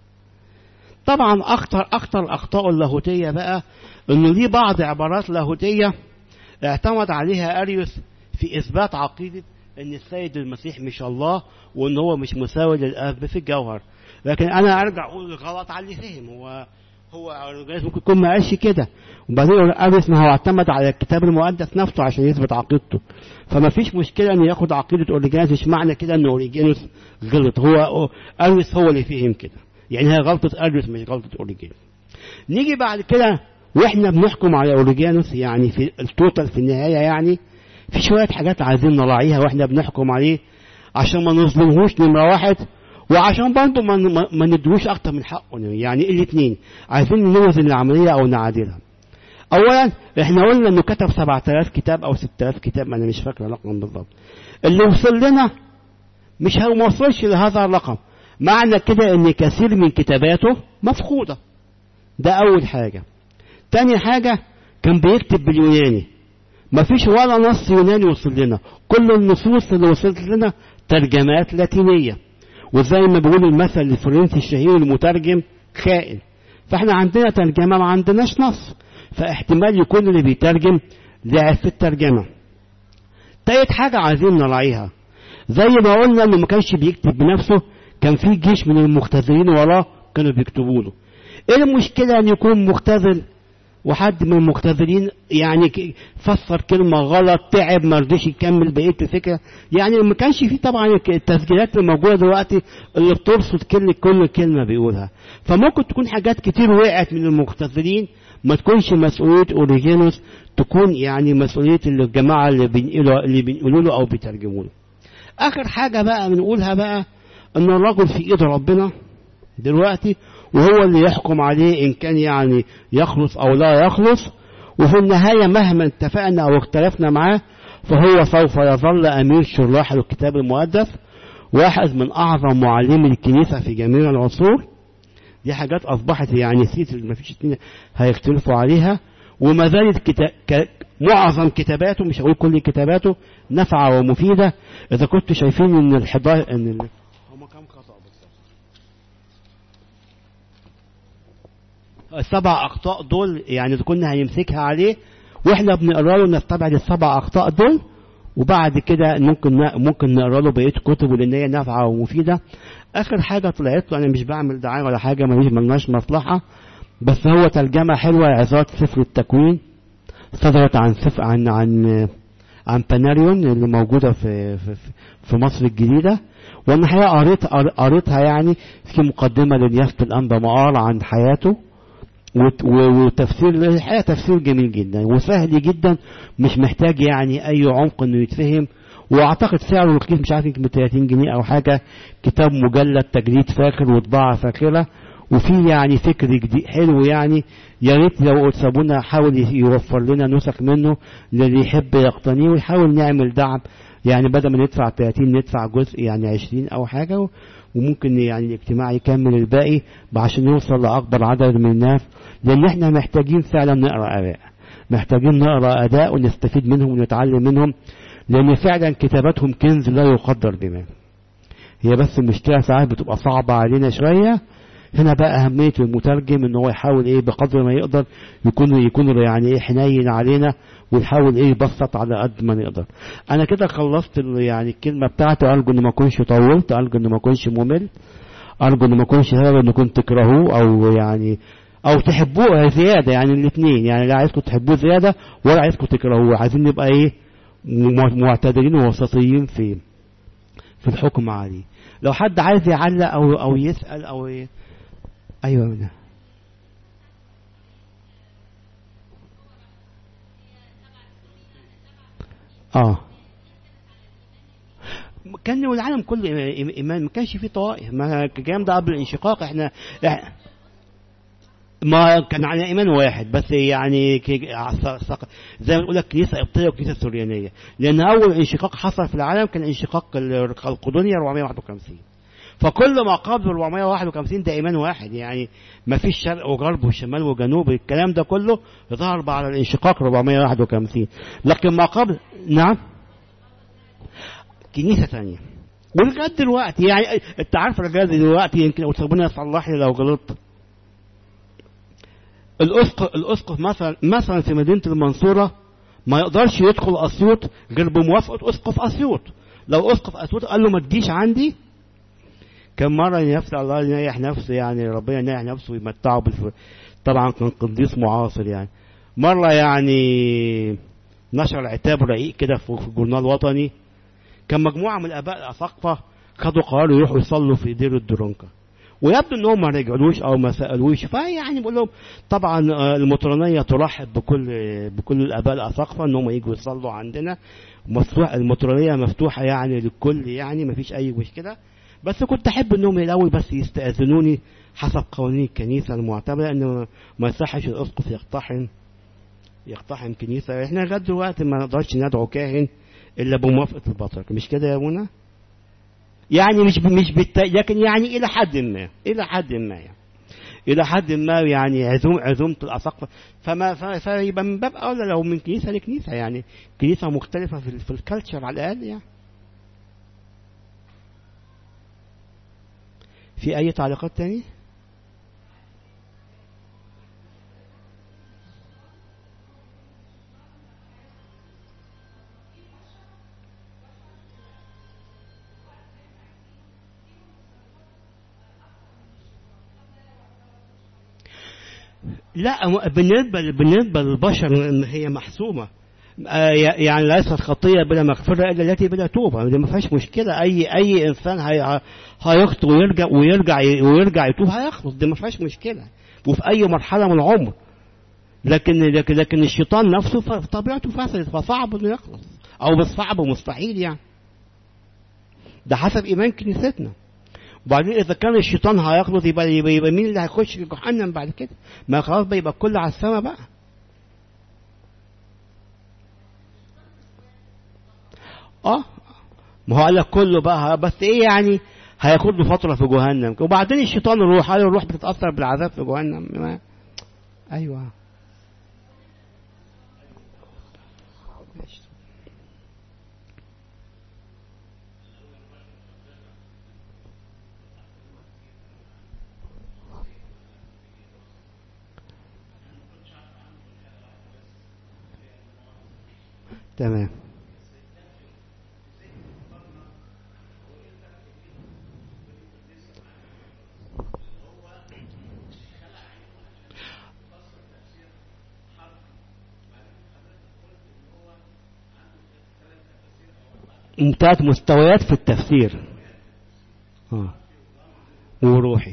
طبعا أكتر أكتر أخطاء اللاهوتية بقى إنه ليه بعض عبارات لاهوتية اعتمد عليها أريوس في إثبات عقيدة إن السيد المسيح مش الله وإن هو مش مساوي للأب في الجوهر لكن أنا أرجع أقول غلط على اللي فهم هو هو أورجانيس ممكن يكون ما قالش كده وبعدين أريوس ما هو اعتمد على الكتاب المقدس نفسه عشان يثبت عقيدته فما فيش مشكلة إنه ياخد عقيدة أوريجانيس مش معنى كده إن أوريجانيس غلط هو أريوس هو اللي فهم كده يعني هي غلطة أريوس مش غلطة أوريجانوس نيجي بعد كده واحنا بنحكم على أوريجانوس يعني في التوتال في النهاية يعني في شوية حاجات عايزين نراعيها واحنا بنحكم عليه عشان ما نظلمهوش نمرة واحد وعشان برضه ما, ما ندروش أكتر من حقه يعني الاثنين عايزين نوزن العملية أو نعادلها أولا احنا قلنا إنه كتب 7000 كتاب أو 6000 كتاب أنا مش فاكر الرقم بالظبط اللي وصل لنا مش هو ما وصلش لهذا الرقم معنى كده ان كثير من كتاباته مفقودة ده اول حاجة تاني حاجة كان بيكتب باليوناني مفيش ولا نص يوناني وصل لنا كل النصوص اللي وصلت لنا ترجمات لاتينية وزي ما بيقول المثل الفرنسي الشهير المترجم خائن فاحنا عندنا ترجمة ما عندناش نص فاحتمال يكون اللي بيترجم لعب في الترجمة تالت حاجة عايزين نراعيها زي ما قلنا انه ما كانش بيكتب بنفسه كان في جيش من المختزلين وراه كانوا بيكتبوا له ايه المشكلة ان يكون مختزل وحد من المختزلين يعني فسر كلمة غلط تعب ما رضيش يكمل بقية الفكرة يعني ما كانش في طبعا التسجيلات اللي موجودة دلوقتي اللي بترصد كل كل كلمة بيقولها فممكن تكون حاجات كتير وقعت من المختزلين ما تكونش مسؤولية أوريجينوس تكون يعني مسؤولية الجماعة اللي بينقلوا اللي بينقلوا له أو بيترجموا له آخر حاجة بقى بنقولها بقى ان الرجل في ايد ربنا دلوقتي وهو اللي يحكم عليه ان كان يعني يخلص او لا يخلص وفي النهاية مهما اتفقنا او اختلفنا معاه فهو سوف يظل امير شراح الكتاب المقدس واحد من اعظم معلمي الكنيسة في جميع العصور دي حاجات اصبحت يعني سيت ما فيش اتنين هيختلفوا عليها وما زالت كتا... معظم كتاباته مش هقول كل كتاباته نافعة ومفيدة اذا كنتوا شايفين ان الحضار ان ال... السبع اخطاء دول يعني كنا هنمسكها عليه واحنا بنقرا له نستبعد السبع اخطاء دول وبعد كده ممكن ممكن نقرا له بقيه كتبه لان هي نافعه ومفيده اخر حاجه طلعت له انا مش بعمل دعايه ولا حاجه ماليش ملناش مصلحه بس هو ترجمه حلوه عظات سفر التكوين صدرت عن سفر عن عن عن باناريون اللي موجوده في في, في مصر الجديده وانا الحقيقه قريت قريتها يعني في مقدمه لنيافه الانبا مقار عن حياته وتفسير الحقيقة تفسير جميل جدا وسهل جدا مش محتاج يعني أي عمق إنه يتفهم وأعتقد سعره رخيص مش عارف يمكن 30 جنيه أو حاجة كتاب مجلد تجريد فاخر وطباعة فاخرة وفي يعني فكر جديد حلو يعني يا ريت لو سابونا حاول يوفر لنا نسخ منه للي يحب يقتنيه ويحاول نعمل دعم يعني بدل ما ندفع 30 ندفع جزء يعني 20 أو حاجة وممكن يعني الاجتماع يكمل الباقي عشان يوصل لأكبر عدد من الناس لأن احنا محتاجين فعلا نقرأ آباء محتاجين نقرأ أداء ونستفيد منهم ونتعلم منهم لأن فعلا كتاباتهم كنز لا يقدر بما هي بس المشكلة ساعات بتبقى صعبة علينا شوية هنا بقى أهمية المترجم إن هو يحاول إيه بقدر ما يقدر يكون يكون يعني إيه حنين علينا ويحاول إيه يبسط على قد ما نقدر. أنا كده خلصت يعني الكلمة بتاعته أرجو إن ما أكونش طولت أرجو إن ما أكونش ممل أرجو إن ما أكونش هذا إن كنت تكرهوه أو يعني او تحبوه زيادة يعني الاثنين يعني لا عايزكم تحبوه زيادة ولا عايزكم تكرهوه عايزين نبقى ايه م- معتدلين ووسطيين في في الحكم عليه لو حد عايز يعلق او او يسأل او ي... ايوه منها. اه كان العالم كله ايمان ما كانش فيه طوائف ما الكلام ده قبل الانشقاق احنا إح- ما كان على ايمان واحد بس يعني ك- ع- ثق- زي ما نقول لك كنيسه قبطيه وكنيسه سوريانيه لان اول انشقاق حصل في العالم كان انشقاق ال- القدونيا 451 فكل ما قبل 451 ده ايمان واحد يعني ما فيش شرق وغرب وشمال وجنوب الكلام ده كله ظهر بعد الانشقاق 451 لكن ما قبل نعم كنيسه ثانيه ولغايه دلوقتي يعني انت عارف لغايه دلوقتي يمكن ربنا يصلح لي لو غلطت الاسقف الاسقف مثلا مثلا في مدينه المنصوره ما يقدرش يدخل اسيوط غير بموافقه اسقف اسيوط لو اسقف اسيوط قال له ما تجيش عندي كم مرة نفس الله ينيح نفسه يعني ربنا ينيح نفسه ويمتعه بالف... طبعا كان قديس معاصر يعني مرة يعني نشر عتاب رقيق كده في في جورنال وطني كان مجموعة من الآباء الأساقفة خدوا قرار يروحوا يصلوا في دير الدرونكا ويبدو انهم ما رجعلوش او ما سالوش فيعني بقول لهم طبعا آه، المطرانيه ترحب بكل بكل الاباء الاساقفه انهم يجوا يصلوا عندنا مفتوح المطرانيه مفتوحه يعني للكل يعني ما فيش اي مشكله بس كنت احب انهم الاول بس يستاذنوني حسب قوانين الكنيسه المعتبره انه ما يصحش الاسقف يقتحم يقتحم كنيسه احنا لغايه دلوقتي ما نقدرش ندعو كاهن الا بموافقه البطرك مش كده يا منى؟ يعني مش مش بالت... لكن يعني الى حد ما الى حد ما يعني الى حد ما يعني عزوم عزومه الاساقفه فما ف- فيبقى من باب اولى لو من كنيسه لكنيسه يعني كنيسه مختلفه في, ال- في الكالتشر على الاقل يعني في اي تعليقات تاني لا م- بالنسبة بالنسبة للبشر إن هي محسومة آه، ي- يعني ليست خطية بلا مغفرة إلا التي بلا توبة دي ما فيهاش مشكلة أي أي إنسان هي- هيخطئ ويرجع ويرجع ويرجع يتوب هيخلص دي ما فيهاش مشكلة وفي أي مرحلة من العمر لكن لكن لكن الشيطان نفسه ف- طبيعته فاسد فصعب إنه يخلص أو مش صعب ومستحيل يعني ده حسب إيمان كنيستنا وبعدين اذا كان الشيطان هيخلص يبقى, يبقى, يبقى مين اللي هيخش جهنم بعد كده ما خلاص بقى يبقى الكل على السما بقى اه ما هو قال لك كله بقى بس ايه يعني هياخد له فتره في جهنم وبعدين الشيطان الروح هل الروح بتتاثر بالعذاب في جهنم ما. ايوه تمام ثلاث مستويات في التفسير اه وروحي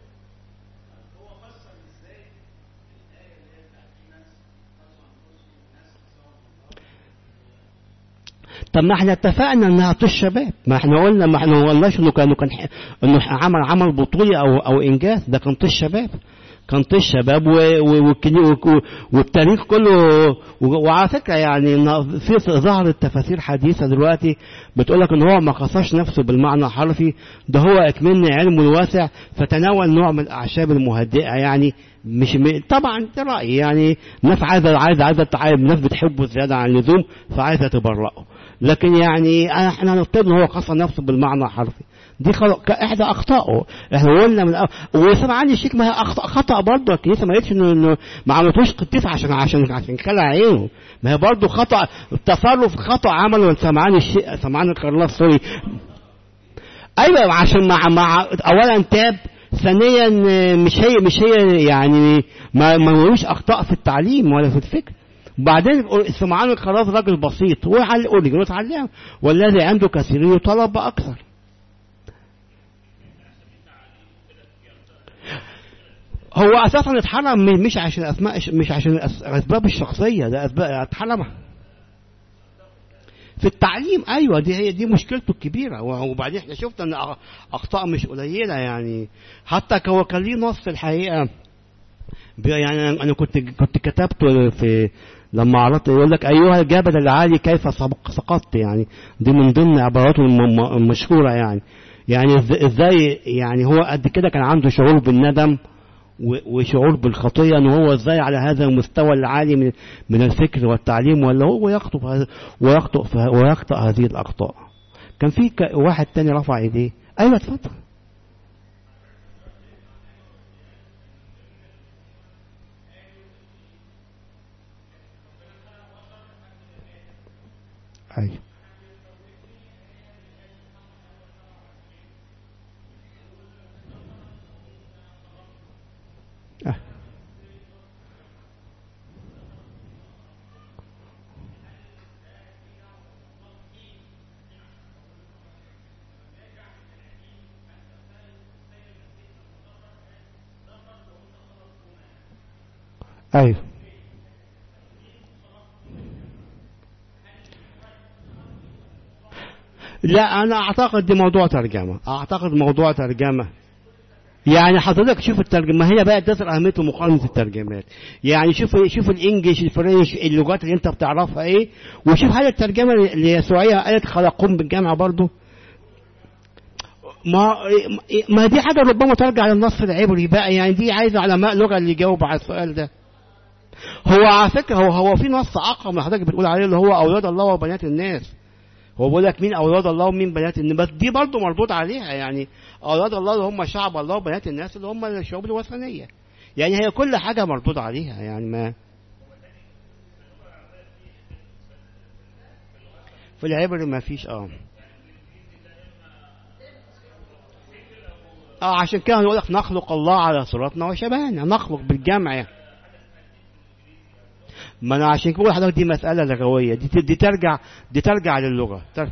طب ما احنا اتفقنا انها طش شباب ما احنا قلنا ما احنا ما قلناش انه كان كان ح- انه عمل عمل بطولي او او انجاز ده كان طش شباب كان طش شباب و- و- والكني- و- والتاريخ كله و- وعلى فكره يعني إن في ظهرت تفاسير حديثه دلوقتي بتقول لك ان هو ما قصاش نفسه بالمعنى الحرفي ده هو اكملني علمه الواسع فتناول نوع من الاعشاب المهدئه يعني مش م... طبعا ده رايي يعني الناس عايزه عايزه عايزه تعايب الناس بتحبه زياده عن اللزوم فعايزه تبرئه لكن يعني احنا نفترض ان هو قصى نفسه بالمعنى الحرفي دي خل... احدى اخطائه احنا قلنا من أول وسمعني الشيخ ما هي أخطأ خطا برضه الكنيسه ما قالتش انه إنه ما عملتوش قديس عشان عشان عشان خلع عينه ما هي برضه خطا تصرف خطا عمله سمعان الشيخ سمعان الكرلاس سوري ايوه عشان مع مع اولا تاب ثانيا مش هي مش هي يعني ما ما ملوش اخطاء في التعليم ولا في الفكر وبعدين سمعان خلاص راجل بسيط هو يقول لي اتعلم والذي عنده كثير يطلب اكثر هو اساسا اتحرم مش عشان اسماء مش عشان الاسباب الشخصيه ده اسباب اتحرم في التعليم ايوه دي هي دي مشكلته الكبيره وبعدين احنا شفنا ان اخطاء مش قليله يعني حتى هو كان ليه نص الحقيقه يعني انا كنت كنت كتبته في لما عرضت يقول لك ايها الجبل العالي كيف سقطت يعني دي من ضمن عباراته المشهوره يعني يعني ازاي يعني هو قد كده كان عنده شعور بالندم وشعور بالخطيه ان هو ازاي على هذا المستوى العالي من من الفكر والتعليم ولا هو يخطئ ويخطئ ويخطئ هذه الاخطاء كان في واحد تاني رفع ايديه ايوه اتفضل ايوه آه. ايوه لا انا اعتقد دي موضوع ترجمه اعتقد موضوع ترجمه يعني حضرتك شوف الترجمة هي بقى تظهر أهمية مقارنة الترجمات يعني شوف شوف الإنجليش الفرنش اللغات اللي أنت بتعرفها إيه وشوف هل الترجمة اللي يسوعية قالت خلقهم بالجامعة برضو ما ما دي حاجة ربما ترجع للنص العبري بقى يعني دي عايزة علماء لغة اللي يجاوب على السؤال ده هو على فكرة هو هو في نص أقوى من حضرتك بتقول عليه اللي هو أولاد الله وبنات الناس هو بيقول لك مين اولاد الله ومين بنات الناس بس دي برضه مربوط عليها يعني اولاد الله اللي هم شعب الله وبنات الناس اللي هم الشعوب الوثنيه يعني هي كل حاجه مربوط عليها يعني ما في العبر ما فيش اه اه عشان كده نقول لك نخلق الله على صورتنا وشبهنا نخلق بالجمع يعني. ما انا عشان كده حضرتك دي مسألة لغوية دي, دي ترجع دي ترجع للغة تر...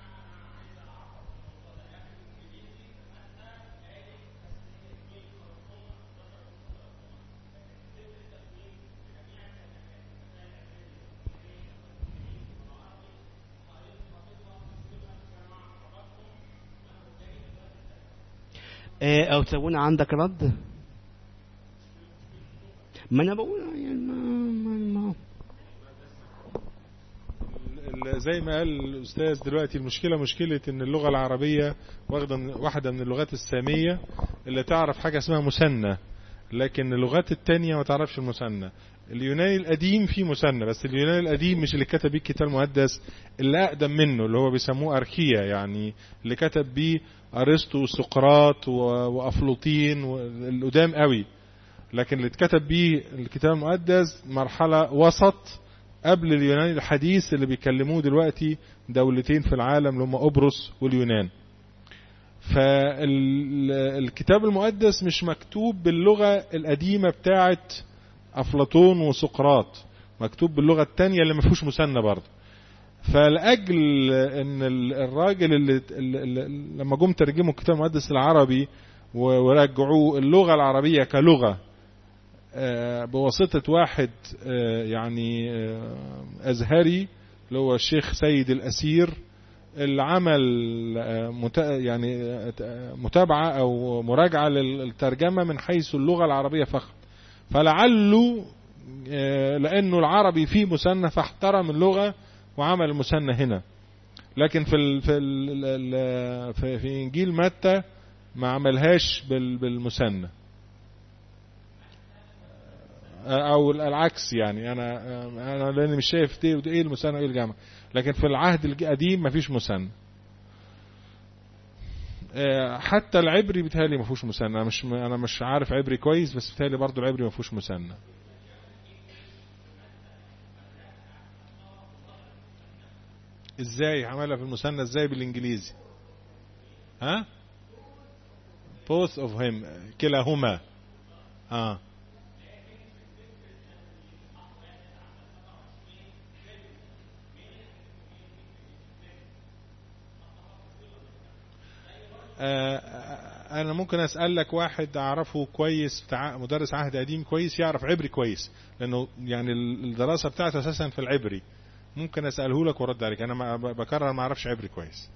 إيه او تسوون عندك رد ما انا بقول يعني ما ما ما زي ما قال الأستاذ دلوقتي المشكلة مشكلة إن اللغة العربية واخدة واحدة من اللغات السامية اللي تعرف حاجة اسمها مثنى لكن اللغات التانية ما تعرفش المثنى اليوناني القديم فيه مثنى بس اليوناني القديم مش اللي كتب بيه الكتاب المقدس اللي أقدم منه اللي هو بيسموه أرخية يعني اللي كتب بيه أرسطو وسقراط وأفلوطين القدام قوي لكن اللي اتكتب بيه الكتاب المقدس مرحلة وسط قبل اليوناني الحديث اللي بيكلموه دلوقتي دولتين في العالم اللي هم قبرص واليونان فالكتاب المقدس مش مكتوب باللغة القديمة بتاعت أفلاطون وسقراط مكتوب باللغة التانية اللي ما فيهوش مثنى برضه فلأجل ان الراجل اللي, اللي لما جم ترجموا الكتاب المقدس العربي ورجعوه اللغة العربية كلغة بواسطة واحد يعني أزهري اللي هو الشيخ سيد الأسير اللي عمل يعني متابعة أو مراجعة للترجمة من حيث اللغة العربية فقط فلعله لأنه العربي فيه مثنى فاحترم اللغة وعمل المثنى هنا لكن في ال في ال في, في إنجيل متى ما عملهاش بالمثنى او العكس يعني انا انا لاني مش شايف ايه المثنى وايه الجمع لكن في العهد القديم مفيش مثنى حتى العبري بيتهيألي ما فيهوش مثنى انا مش انا مش عارف عبري كويس بس بيتهيألي برضه العبري ما فيهوش مثنى ازاي عملها في المثنى ازاي بالانجليزي ها both of him كلاهما اه آه، انا ممكن اسالك واحد اعرفه كويس بتاع مدرس عهد قديم كويس يعرف عبري كويس لانه يعني الدراسه بتاعته اساسا في العبري ممكن اساله لك وارد عليك انا ما- بكرر ما اعرفش عبري كويس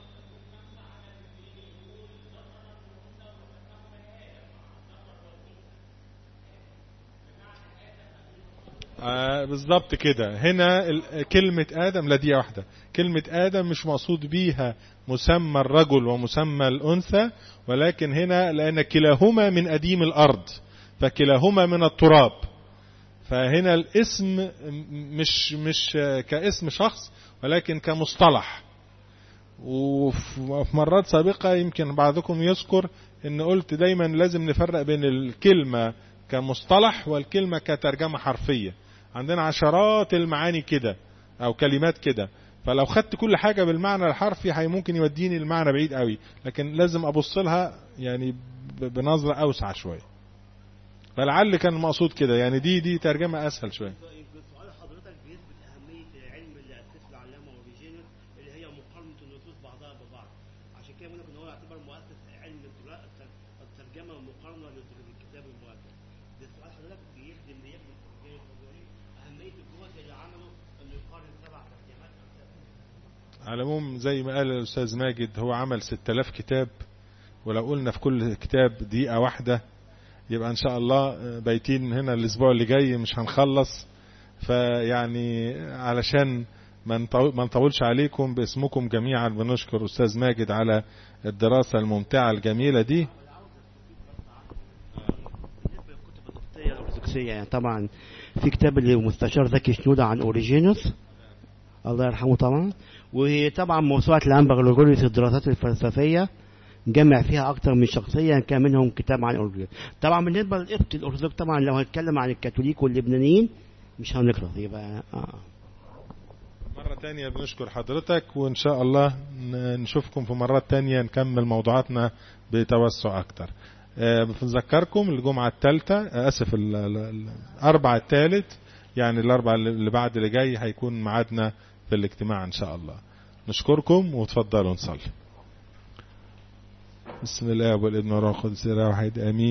آه بالظبط كده هنا ال- كلمة آدم لا دي واحدة كلمة آدم مش مقصود بيها مسمى الرجل ومسمى الأنثى ولكن هنا لأن كلاهما من أديم الأرض فكلاهما من التراب فهنا الاسم م- مش مش آه، كاسم شخص ولكن كمصطلح وف- وفي مرات سابقة يمكن بعضكم يذكر ان قلت دايما لازم نفرق بين الكلمة كمصطلح والكلمة كترجمة حرفية عندنا عشرات المعاني كده او كلمات كده فلو خدت كل حاجة بالمعنى الحرفي هي ممكن يوديني المعنى بعيد قوي لكن لازم ابص لها يعني ب- بنظرة اوسع شوية فلعل كان المقصود كده يعني دي دي ترجمة اسهل شوية يمكن سؤال حضرتك بيثبت أهمية العلم اللي أسسه العلامة أوريجينال اللي هي مقارنة النصوص بعضها ببعض عشان كده بقول لك إن هو يعتبر مؤسس علم الدرا- الترجمة والمقارنة للكتاب المقدس ده سؤال حضرتك بيخدم بيخدم أهمية الجهد اللي عمله إنه يقارن سبع ترجمات على العموم زي ما قال الأستاذ ماجد هو عمل 6000 كتاب ولو قلنا في كل كتاب دقيقة واحدة يبقى إن شاء الله بايتين هنا الأسبوع اللي جاي مش هنخلص فيعني علشان ما نطو- ما نطولش عليكم باسمكم جميعا بنشكر أستاذ ماجد على الدراسة الممتعة الجميلة دي بالنسبه للكتب القبطيه الارثوذكسيه يعني طبعا في كتاب للمستشار زكي شنوده عن اوريجينوس الله يرحمه طبعا وطبعا موسوعه الانبا غريغوريوس الدراسات الفلسفيه جمع فيها اكتر من شخصيه كان منهم كتاب عن اوريجينوس طبعا بالنسبه للقبط الارثوذكس طبعا لو هنتكلم عن الكاثوليك واللبنانيين مش هنخلص يبقى آه. مرة تانية بنشكر حضرتك وإن شاء الله ن- نشوفكم في مرات تانية نكمل موضوعاتنا بتوسع أكتر آه، بنذكركم الجمعة الثالثة آه، آسف ال- ال- الأربع الثالث يعني الأربع اللي بعد اللي جاي هيكون ميعادنا في الاجتماع إن شاء الله نشكركم وتفضلوا نصلي بسم الله والابن والروح القدس الإله واحد آمين